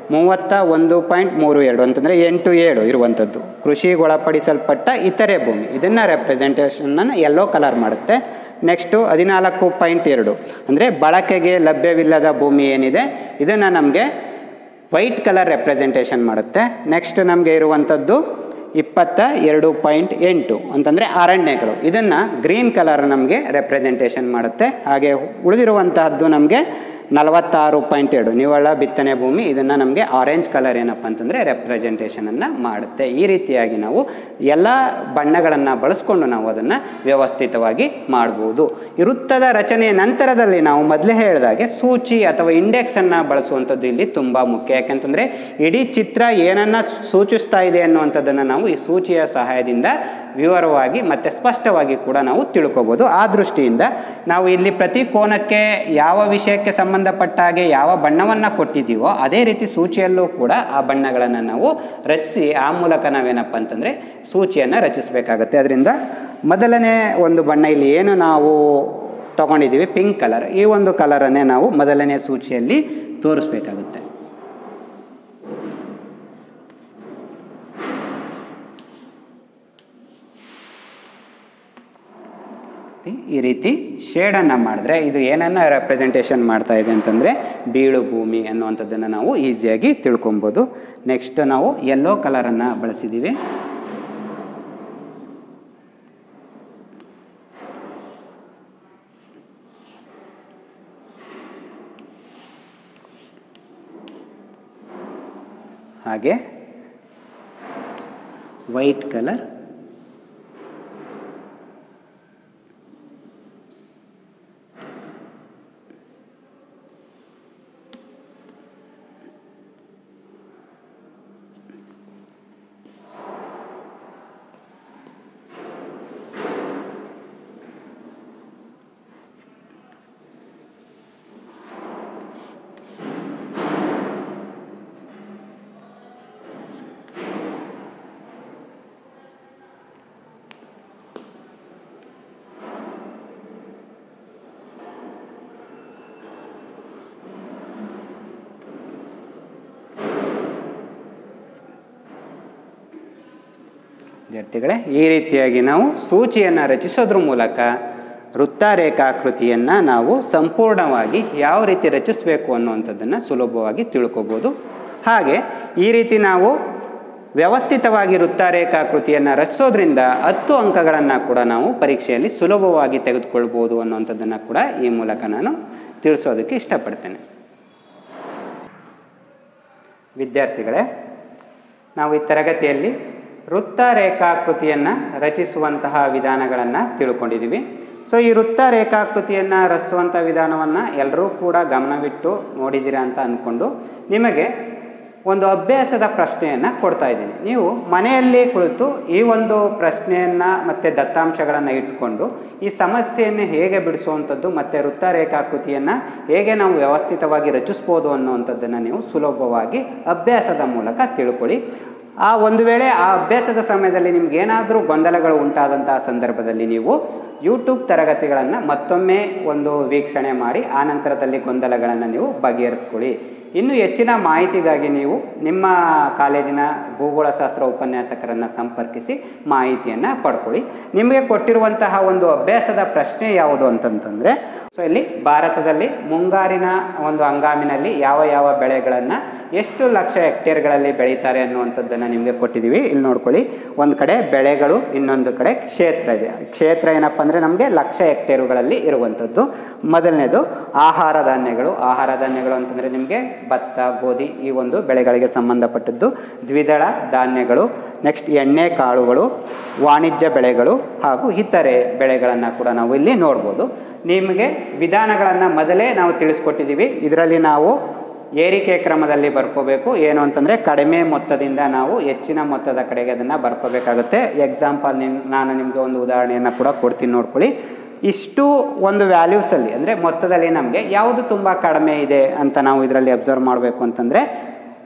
ಮೂವತ್ತ ಒಂದು ಪಾಯಿಂಟ್ ಮೂರು ಎರಡು ಅಂತಂದರೆ ಎಂಟು ಏಳು ಇರುವಂಥದ್ದು ಕೃಷಿಗೆ ಒಳಪಡಿಸಲ್ಪಟ್ಟ ಇತರೆ ಭೂಮಿ ಇದನ್ನು ರೆಪ್ರೆಸೆಂಟೇಷನನ್ನು ಯೆಲ್ಲೋ ಕಲರ್ ಮಾಡುತ್ತೆ ನೆಕ್ಸ್ಟು ಹದಿನಾಲ್ಕು ಪಾಯಿಂಟ್ ಎರಡು ಅಂದರೆ ಬಳಕೆಗೆ ಲಭ್ಯವಿಲ್ಲದ ಭೂಮಿ ಏನಿದೆ ಇದನ್ನು ನಮಗೆ ವೈಟ್ ಕಲರ್ ರೆಪ್ರೆಸೆಂಟೇಷನ್ ಮಾಡುತ್ತೆ ನೆಕ್ಸ್ಟ್ ನಮಗೆ ಇರುವಂಥದ್ದು ಇಪ್ಪತ್ತ ಎರಡು ಪಾಯಿಂಟ್ ಎಂಟು ಅಂತಂದರೆ ಅರಣ್ಯಗಳು ಇದನ್ನು ಗ್ರೀನ್ ಕಲರ್ ನಮಗೆ ರೆಪ್ರೆಸೆಂಟೇಷನ್ ಮಾಡುತ್ತೆ ಹಾಗೆ ಉಳಿದಿರುವಂತಹದ್ದು ನಮಗೆ ನಲವತ್ತಾರು ಪಾಯಿಂಟ್ ಎರಡು ನಿವ್ವಳ ಬಿತ್ತನೆ ಭೂಮಿ ಇದನ್ನು ನಮಗೆ ಆರೆಂಜ್ ಕಲರ್ ಏನಪ್ಪ ಅಂತಂದರೆ ರೆಪ್ರೆಸೆಂಟೇಷನನ್ನು ಮಾಡುತ್ತೆ ಈ ರೀತಿಯಾಗಿ ನಾವು ಎಲ್ಲ ಬಣ್ಣಗಳನ್ನು ಬಳಸ್ಕೊಂಡು ನಾವು ಅದನ್ನು ವ್ಯವಸ್ಥಿತವಾಗಿ ಮಾಡ್ಬೋದು ಈ ವೃತ್ತದ ರಚನೆಯ ನಂತರದಲ್ಲಿ ನಾವು ಮೊದಲೇ ಹೇಳಿದಾಗೆ ಸೂಚಿ ಅಥವಾ ಇಂಡೆಕ್ಸನ್ನು ಬಳಸುವಂಥದ್ದು ಇಲ್ಲಿ ತುಂಬ ಮುಖ್ಯ ಯಾಕಂತಂದರೆ ಇಡೀ ಚಿತ್ರ ಏನನ್ನು ಸೂಚಿಸ್ತಾ ಇದೆ ಅನ್ನುವಂಥದ್ದನ್ನು ನಾವು ಈ ಸೂಚಿಯ ಸಹಾಯದಿಂದ ವಿವರವಾಗಿ ಮತ್ತು ಸ್ಪಷ್ಟವಾಗಿ ಕೂಡ ನಾವು ತಿಳ್ಕೊಬೋದು ಆ ದೃಷ್ಟಿಯಿಂದ ನಾವು ಇಲ್ಲಿ ಪ್ರತಿ ಕೋನಕ್ಕೆ ಯಾವ ವಿಷಯಕ್ಕೆ ಸಂಬಂಧಪಟ್ಟ ಹಾಗೆ ಯಾವ ಬಣ್ಣವನ್ನು ಕೊಟ್ಟಿದ್ದೀವೋ ಅದೇ ರೀತಿ ಸೂಚಿಯಲ್ಲೂ ಕೂಡ ಆ ಬಣ್ಣಗಳನ್ನು ನಾವು ರಚಿಸಿ ಆ ಮೂಲಕ ನಾವೇನಪ್ಪ ಅಂತಂದರೆ ಸೂಚಿಯನ್ನು ರಚಿಸಬೇಕಾಗತ್ತೆ ಅದರಿಂದ ಮೊದಲನೇ ಒಂದು ಬಣ್ಣ ಇಲ್ಲಿ ಏನು ನಾವು ತಗೊಂಡಿದ್ದೀವಿ ಪಿಂಕ್ ಕಲರ್ ಈ ಒಂದು ಕಲರನ್ನೇ ನಾವು ಮೊದಲನೇ ಸೂಚಿಯಲ್ಲಿ ತೋರಿಸ್ಬೇಕಾಗುತ್ತೆ ಈ ರೀತಿ ಶೇಡನ್ನು ಮಾಡಿದ್ರೆ ಇದು ಏನನ್ನು ರೆಪ್ರೆಸೆಂಟೇಷನ್ ಮಾಡ್ತಾ ಇದೆ ಅಂತಂದರೆ ಬೀಳು ಭೂಮಿ ಅನ್ನುವಂಥದ್ದನ್ನು ನಾವು ಈಸಿಯಾಗಿ ತಿಳ್ಕೊಬೋದು ನೆಕ್ಸ್ಟ್ ನಾವು ಯೆಲ್ಲೋ ಕಲರನ್ನು ಬಳಸಿದ್ದೀವಿ ಹಾಗೆ ವೈಟ್ ಕಲರ್ ವಿದ್ಯಾರ್ಥಿಗಳೇ ಈ ರೀತಿಯಾಗಿ ನಾವು ಸೂಚಿಯನ್ನು ರಚಿಸೋದ್ರ ಮೂಲಕ ವೃತ್ತಾರೇಖಾಕೃತಿಯನ್ನು ನಾವು ಸಂಪೂರ್ಣವಾಗಿ ಯಾವ ರೀತಿ ರಚಿಸಬೇಕು ಅನ್ನುವಂಥದ್ದನ್ನು ಸುಲಭವಾಗಿ ತಿಳ್ಕೊಬೋದು ಹಾಗೆ ಈ ರೀತಿ ನಾವು ವ್ಯವಸ್ಥಿತವಾಗಿ ವೃತ್ತಾರೇಖಾಕೃತಿಯನ್ನು ರಚಿಸೋದ್ರಿಂದ ಹತ್ತು ಅಂಕಗಳನ್ನು ಕೂಡ ನಾವು ಪರೀಕ್ಷೆಯಲ್ಲಿ ಸುಲಭವಾಗಿ ತೆಗೆದುಕೊಳ್ಬೋದು ಅನ್ನುವಂಥದ್ದನ್ನು ಕೂಡ ಈ ಮೂಲಕ ನಾನು ತಿಳಿಸೋದಕ್ಕೆ ಇಷ್ಟಪಡ್ತೇನೆ ವಿದ್ಯಾರ್ಥಿಗಳೇ ನಾವು ಈ ತರಗತಿಯಲ್ಲಿ ವೃತ್ತ ರೇಖಾಕೃತಿಯನ್ನು ರಚಿಸುವಂತಹ ವಿಧಾನಗಳನ್ನು ತಿಳ್ಕೊಂಡಿದ್ದೀವಿ ಸೊ ಈ ವೃತ್ತ ರೇಖಾಕೃತಿಯನ್ನು ರಚಿಸುವಂಥ ವಿಧಾನವನ್ನು ಎಲ್ಲರೂ ಕೂಡ ಗಮನವಿಟ್ಟು ನೋಡಿದ್ದೀರಾ ಅಂತ ಅಂದ್ಕೊಂಡು ನಿಮಗೆ ಒಂದು ಅಭ್ಯಾಸದ ಪ್ರಶ್ನೆಯನ್ನು ಕೊಡ್ತಾ ಇದ್ದೀನಿ ನೀವು ಮನೆಯಲ್ಲಿ ಕುಳಿತು ಈ ಒಂದು ಪ್ರಶ್ನೆಯನ್ನು ಮತ್ತು ದತ್ತಾಂಶಗಳನ್ನು ಇಟ್ಕೊಂಡು ಈ ಸಮಸ್ಯೆಯನ್ನು ಹೇಗೆ ಬಿಡಿಸುವಂಥದ್ದು ಮತ್ತು ವೃತ್ತ ರೇಖಾಕೃತಿಯನ್ನು ಹೇಗೆ ನಾವು ವ್ಯವಸ್ಥಿತವಾಗಿ ರಚಿಸ್ಬೋದು ಅನ್ನುವಂಥದ್ದನ್ನು ನೀವು ಸುಲಭವಾಗಿ ಅಭ್ಯಾಸದ ಮೂಲಕ ತಿಳ್ಕೊಳ್ಳಿ ಆ ಒಂದು ವೇಳೆ ಆ ಅಭ್ಯಾಸದ ಸಮಯದಲ್ಲಿ ನಿಮ್ಗೆ ಏನಾದರೂ ಗೊಂದಲಗಳು ಉಂಟಾದಂತಹ ಸಂದರ್ಭದಲ್ಲಿ ನೀವು ಯೂಟ್ಯೂಬ್ ತರಗತಿಗಳನ್ನು ಮತ್ತೊಮ್ಮೆ ಒಂದು ವೀಕ್ಷಣೆ ಮಾಡಿ ಆ ನಂತರದಲ್ಲಿ ಗೊಂದಲಗಳನ್ನು ನೀವು ಬಗೆಹರಿಸ್ಕೊಳ್ಳಿ ಇನ್ನು ಹೆಚ್ಚಿನ ಮಾಹಿತಿಗಾಗಿ ನೀವು ನಿಮ್ಮ ಕಾಲೇಜಿನ ಭೂಗೋಳಶಾಸ್ತ್ರ ಉಪನ್ಯಾಸಕರನ್ನು ಸಂಪರ್ಕಿಸಿ ಮಾಹಿತಿಯನ್ನು ಪಡ್ಕೊಳ್ಳಿ ನಿಮಗೆ ಕೊಟ್ಟಿರುವಂತಹ ಒಂದು ಅಭ್ಯಾಸದ ಪ್ರಶ್ನೆ ಯಾವುದು ಅಂತಂತಂದರೆ ಸೊ ಇಲ್ಲಿ ಭಾರತದಲ್ಲಿ ಮುಂಗಾರಿನ ಒಂದು ಹಂಗಾಮಿನಲ್ಲಿ ಯಾವ ಯಾವ ಬೆಳೆಗಳನ್ನು ಎಷ್ಟು ಲಕ್ಷ ಹೆಕ್ಟೇರ್ಗಳಲ್ಲಿ ಬೆಳೀತಾರೆ ಅನ್ನುವಂಥದ್ದನ್ನು ನಿಮಗೆ ಕೊಟ್ಟಿದ್ದೀವಿ ಇಲ್ಲಿ ನೋಡ್ಕೊಳ್ಳಿ ಒಂದು ಕಡೆ ಬೆಳೆಗಳು ಇನ್ನೊಂದು ಕಡೆ ಕ್ಷೇತ್ರ ಇದೆ ಕ್ಷೇತ್ರ ಏನಪ್ಪ ಅಂದರೆ ನಮಗೆ ಲಕ್ಷ ಹೆಕ್ಟೇರುಗಳಲ್ಲಿ ಇರುವಂಥದ್ದು ಮೊದಲನೇದು ಆಹಾರ ಧಾನ್ಯಗಳು ಆಹಾರ ಧಾನ್ಯಗಳು ಅಂತಂದರೆ ನಿಮಗೆ ಭತ್ತ ಗೋಧಿ ಈ ಒಂದು ಬೆಳೆಗಳಿಗೆ ಸಂಬಂಧಪಟ್ಟದ್ದು ದ್ವಿದಳ ಧಾನ್ಯಗಳು ನೆಕ್ಸ್ಟ್ ಎಣ್ಣೆ ಕಾಳುಗಳು ವಾಣಿಜ್ಯ ಬೆಳೆಗಳು ಹಾಗೂ ಇತರೆ ಬೆಳೆಗಳನ್ನು ಕೂಡ ನಾವು ಇಲ್ಲಿ ನೋಡ್ಬೋದು ನಿಮಗೆ ವಿಧಾನಗಳನ್ನು ಮೊದಲೇ ನಾವು ತಿಳಿಸ್ಕೊಟ್ಟಿದ್ದೀವಿ ಇದರಲ್ಲಿ ನಾವು ಏರಿಕೆ ಕ್ರಮದಲ್ಲಿ ಬರ್ಕೋಬೇಕು ಏನು ಅಂತಂದರೆ ಕಡಿಮೆ ಮೊತ್ತದಿಂದ ನಾವು ಹೆಚ್ಚಿನ ಮೊತ್ತದ ಕಡೆಗೆ ಅದನ್ನು ಬರ್ಕೋಬೇಕಾಗುತ್ತೆ ಎಕ್ಸಾಂಪಲ್ ನಿಮ್ ನಾನು ನಿಮಗೆ ಒಂದು ಉದಾಹರಣೆಯನ್ನು ಕೂಡ ಕೊಡ್ತೀನಿ ನೋಡ್ಕೊಳ್ಳಿ ಇಷ್ಟು ಒಂದು ವ್ಯಾಲ್ಯೂಸಲ್ಲಿ ಅಂದರೆ ಮೊತ್ತದಲ್ಲಿ ನಮಗೆ ಯಾವುದು ತುಂಬ ಕಡಿಮೆ ಇದೆ ಅಂತ ನಾವು ಇದರಲ್ಲಿ ಅಬ್ಸರ್ವ್ ಮಾಡಬೇಕು ಅಂತಂದರೆ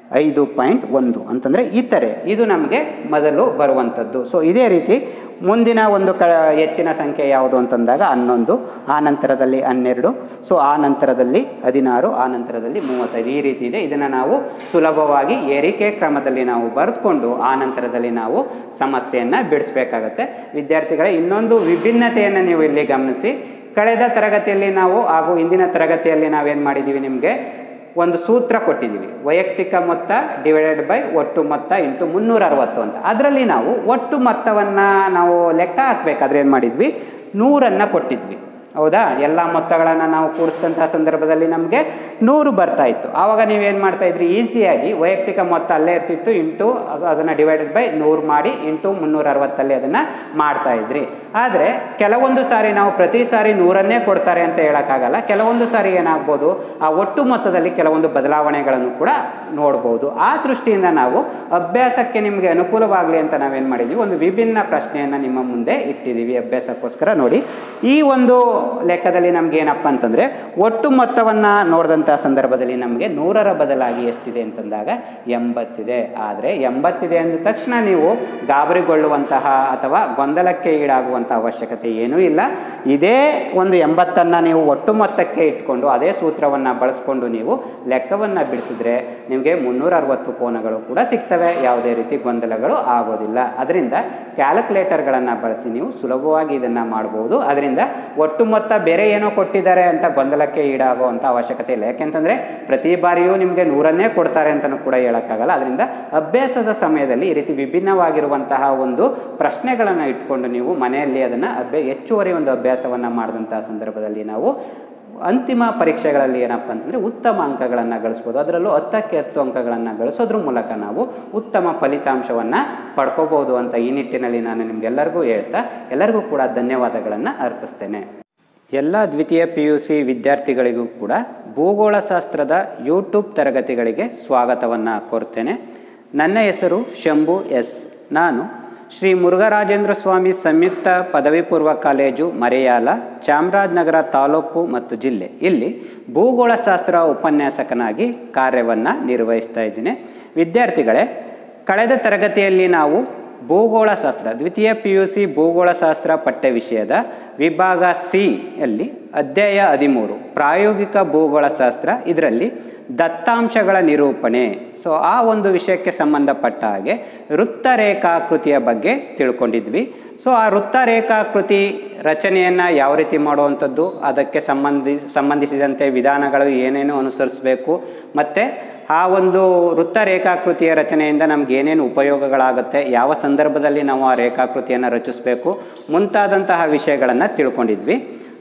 ಐದು ಪಾಯಿಂಟ್ ಒಂದು ಅಂತಂದರೆ ಇತರೆ ಇದು ನಮಗೆ ಮೊದಲು ಬರುವಂಥದ್ದು ಸೊ ಇದೇ ರೀತಿ ಮುಂದಿನ ಒಂದು ಕ ಹೆಚ್ಚಿನ ಸಂಖ್ಯೆ ಯಾವುದು ಅಂತಂದಾಗ ಹನ್ನೊಂದು ಆ ನಂತರದಲ್ಲಿ ಹನ್ನೆರಡು ಸೊ ಆ ನಂತರದಲ್ಲಿ ಹದಿನಾರು ಆ ನಂತರದಲ್ಲಿ ಮೂವತ್ತೈದು ಈ ರೀತಿ ಇದೆ ಇದನ್ನು ನಾವು ಸುಲಭವಾಗಿ ಏರಿಕೆ ಕ್ರಮದಲ್ಲಿ ನಾವು ಬರೆದುಕೊಂಡು ಆ ನಂತರದಲ್ಲಿ ನಾವು ಸಮಸ್ಯೆಯನ್ನು ಬಿಡಿಸ್ಬೇಕಾಗತ್ತೆ ವಿದ್ಯಾರ್ಥಿಗಳೇ ಇನ್ನೊಂದು ವಿಭಿನ್ನತೆಯನ್ನು ನೀವು ಇಲ್ಲಿ ಗಮನಿಸಿ ಕಳೆದ ತರಗತಿಯಲ್ಲಿ ನಾವು ಹಾಗೂ ಇಂದಿನ ತರಗತಿಯಲ್ಲಿ ನಾವೇನು ಮಾಡಿದ್ದೀವಿ ನಿಮಗೆ ಒಂದು ಸೂತ್ರ ಕೊಟ್ಟಿದ್ದೀವಿ ವೈಯಕ್ತಿಕ ಮೊತ್ತ ಡಿವೈಡೆಡ್ ಬೈ ಒಟ್ಟು ಮೊತ್ತ ಇಂಟು ಮುನ್ನೂರ ಅರವತ್ತು ಅಂತ ಅದರಲ್ಲಿ ನಾವು ಒಟ್ಟು ಮೊತ್ತವನ್ನು ನಾವು ಲೆಕ್ಕ ಹಾಕಬೇಕಾದ್ರೆ ಏನು ಮಾಡಿದ್ವಿ ನೂರನ್ನು ಕೊಟ್ಟಿದ್ವಿ ಹೌದಾ ಎಲ್ಲ ಮೊತ್ತಗಳನ್ನು ನಾವು ಕೂಡಿಸಿದಂತಹ ಸಂದರ್ಭದಲ್ಲಿ ನಮಗೆ ನೂರು ಬರ್ತಾ ಇತ್ತು ಆವಾಗ ನೀವೇನು ಮಾಡ್ತಾ ಇದ್ರಿ ಈಸಿಯಾಗಿ ವೈಯಕ್ತಿಕ ಮೊತ್ತ ಅಲ್ಲೇ ಇರ್ತಿತ್ತು ಇಂಟು ಅದನ್ನು ಡಿವೈಡೆಡ್ ಬೈ ನೂರು ಮಾಡಿ ಇಂಟು ಮುನ್ನೂರ ಅರವತ್ತಲ್ಲಿ ಅದನ್ನು ಮಾಡ್ತಾ ಇದ್ರಿ ಆದರೆ ಕೆಲವೊಂದು ಸಾರಿ ನಾವು ಪ್ರತಿ ಸಾರಿ ನೂರನ್ನೇ ಕೊಡ್ತಾರೆ ಅಂತ ಹೇಳೋಕ್ಕಾಗಲ್ಲ ಕೆಲವೊಂದು ಸಾರಿ ಏನಾಗ್ಬೋದು ಆ ಒಟ್ಟು ಮೊತ್ತದಲ್ಲಿ ಕೆಲವೊಂದು ಬದಲಾವಣೆಗಳನ್ನು ಕೂಡ ನೋಡ್ಬೋದು ಆ ದೃಷ್ಟಿಯಿಂದ ನಾವು ಅಭ್ಯಾಸಕ್ಕೆ ನಿಮಗೆ ಅನುಕೂಲವಾಗಲಿ ಅಂತ ನಾವೇನು ಮಾಡಿದ್ವಿ ಒಂದು ವಿಭಿನ್ನ ಪ್ರಶ್ನೆಯನ್ನು ನಿಮ್ಮ ಮುಂದೆ ಇಟ್ಟಿದ್ದೀವಿ ಅಭ್ಯಾಸಕ್ಕೋಸ್ಕರ ನೋಡಿ ಈ ಒಂದು ಲೆಕ್ಕದಲ್ಲಿ ನಮ್ಗೆ ಏನಪ್ಪ ಅಂತಂದರೆ ಒಟ್ಟು ಮೊತ್ತವನ್ನು ನೋಡಿದಂಥ ಸಂದರ್ಭದಲ್ಲಿ ನಮಗೆ ನೂರರ ಬದಲಾಗಿ ಎಷ್ಟಿದೆ ಅಂತಂದಾಗ ಎಂಬತ್ತಿದೆ ಆದರೆ ಎಂಬತ್ತಿದೆ ಅಂದ ತಕ್ಷಣ ನೀವು ಗಾಬರಿಗೊಳ್ಳುವಂತಹ ಅಥವಾ ಗೊಂದಲಕ್ಕೆ ಈಡಾಗುವಂಥ ಅವಶ್ಯಕತೆ ಏನೂ ಇಲ್ಲ ಇದೇ ಒಂದು ಎಂಬತ್ತನ್ನು ನೀವು ಒಟ್ಟು ಮೊತ್ತಕ್ಕೆ ಇಟ್ಕೊಂಡು ಅದೇ ಸೂತ್ರವನ್ನು ಬಳಸ್ಕೊಂಡು ನೀವು ಲೆಕ್ಕವನ್ನು ಬಿಡಿಸಿದ್ರೆ ನಿಮಗೆ ಮುನ್ನೂರ ಅರವತ್ತು ಕೋನಗಳು ಕೂಡ ಸಿಗ್ತವೆ ಯಾವುದೇ ರೀತಿ ಗೊಂದಲಗಳು ಆಗೋದಿಲ್ಲ ಅದರಿಂದ ಕ್ಯಾಲ್ಕುಲೇಟರ್ಗಳನ್ನು ಬಳಸಿ ನೀವು ಸುಲಭವಾಗಿ ಇದನ್ನು ಮಾಡ್ಬೋದು ಅದರಿಂದ ಒಟ್ಟು ಮೊತ್ತ ಬೇರೆ ಏನೋ ಕೊಟ್ಟಿದ್ದಾರೆ ಅಂತ ಗೊಂದಲಕ್ಕೆ ಈಡಾಗುವಂಥ ಅವಶ್ಯಕತೆ ಇಲ್ಲ ಯಾಕೆಂತಂದರೆ ಪ್ರತಿ ಬಾರಿಯೂ ನಿಮಗೆ ನೂರನ್ನೇ ಕೊಡ್ತಾರೆ ಅಂತಲೂ ಕೂಡ ಹೇಳೋಕ್ಕಾಗಲ್ಲ ಅದರಿಂದ ಅಭ್ಯಾಸದ ಸಮಯದಲ್ಲಿ ಈ ರೀತಿ ವಿಭಿನ್ನವಾಗಿರುವಂತಹ ಒಂದು ಪ್ರಶ್ನೆಗಳನ್ನು ಇಟ್ಕೊಂಡು ನೀವು ಮನೆಯಲ್ಲಿ ಅದನ್ನು ಅಭ್ಯ ಹೆಚ್ಚುವರಿ ಒಂದು ಅಭ್ಯಾಸವನ್ನು ಮಾಡಿದಂತಹ ಸಂದರ್ಭದಲ್ಲಿ ನಾವು ಅಂತಿಮ ಪರೀಕ್ಷೆಗಳಲ್ಲಿ ಏನಪ್ಪ ಅಂತಂದರೆ ಉತ್ತಮ ಅಂಕಗಳನ್ನು ಗಳಿಸ್ಬೋದು ಅದರಲ್ಲೂ ಹತ್ತಕ್ಕೆ ಹತ್ತು ಅಂಕಗಳನ್ನು ಗಳಿಸೋದ್ರ ಮೂಲಕ ನಾವು ಉತ್ತಮ ಫಲಿತಾಂಶವನ್ನು ಪಡ್ಕೋಬೋದು ಅಂತ ಈ ನಿಟ್ಟಿನಲ್ಲಿ ನಾನು ನಿಮಗೆಲ್ಲರಿಗೂ ಹೇಳ್ತಾ ಎಲ್ಲರಿಗೂ ಕೂಡ ಧನ್ಯವಾದಗಳನ್ನು ಅರ್ಪಿಸ್ತೇನೆ ಎಲ್ಲ ದ್ವಿತೀಯ ಪಿ ಯು ಸಿ ವಿದ್ಯಾರ್ಥಿಗಳಿಗೂ ಕೂಡ ಭೂಗೋಳಶಾಸ್ತ್ರದ ಯೂಟ್ಯೂಬ್ ತರಗತಿಗಳಿಗೆ ಸ್ವಾಗತವನ್ನು ಕೋರ್ತೇನೆ ನನ್ನ ಹೆಸರು ಶಂಭು ಎಸ್ ನಾನು ಶ್ರೀ ಮುರುಘರಾಜೇಂದ್ರ ಸ್ವಾಮಿ ಸಂಯುಕ್ತ ಪದವಿ ಪೂರ್ವ ಕಾಲೇಜು ಮರೆಯಾಲ ಚಾಮರಾಜನಗರ ತಾಲೂಕು ಮತ್ತು ಜಿಲ್ಲೆ ಇಲ್ಲಿ ಭೂಗೋಳಶಾಸ್ತ್ರ ಉಪನ್ಯಾಸಕನಾಗಿ ಕಾರ್ಯವನ್ನು ನಿರ್ವಹಿಸ್ತಾ ಇದ್ದೀನಿ ವಿದ್ಯಾರ್ಥಿಗಳೇ ಕಳೆದ ತರಗತಿಯಲ್ಲಿ ನಾವು ಭೂಗೋಳಶಾಸ್ತ್ರ ದ್ವಿತೀಯ ಪಿ ಯು ಸಿ ಭೂಗೋಳಶಾಸ್ತ್ರ ಪಠ್ಯ ವಿಷಯದ ವಿಭಾಗ ಸಿ ಯಲ್ಲಿ ಅಧ್ಯಾಯ ಹದಿಮೂರು ಪ್ರಾಯೋಗಿಕ ಭೂಗೋಳಶಾಸ್ತ್ರ ಇದರಲ್ಲಿ ದತ್ತಾಂಶಗಳ ನಿರೂಪಣೆ ಸೊ ಆ ಒಂದು ವಿಷಯಕ್ಕೆ ಸಂಬಂಧಪಟ್ಟ ಹಾಗೆ ವೃತ್ತ ರೇಖಾಕೃತಿಯ ಬಗ್ಗೆ ತಿಳ್ಕೊಂಡಿದ್ವಿ ಸೊ ಆ ವೃತ್ತ ರೇಖಾಕೃತಿ ರಚನೆಯನ್ನು ಯಾವ ರೀತಿ ಮಾಡುವಂಥದ್ದು ಅದಕ್ಕೆ ಸಂಬಂಧಿ ಸಂಬಂಧಿಸಿದಂತೆ ವಿಧಾನಗಳು ಏನೇನು ಅನುಸರಿಸಬೇಕು ಮತ್ತು ಆ ಒಂದು ವೃತ್ತ ರೇಖಾಕೃತಿಯ ರಚನೆಯಿಂದ ನಮ್ಗೆ ಏನೇನು ಉಪಯೋಗಗಳಾಗುತ್ತೆ ಯಾವ ಸಂದರ್ಭದಲ್ಲಿ ನಾವು ಆ ರೇಖಾಕೃತಿಯನ್ನು ರಚಿಸಬೇಕು ಮುಂತಾದಂತಹ ವಿಷಯಗಳನ್ನು ತಿಳ್ಕೊಂಡಿದ್ವಿ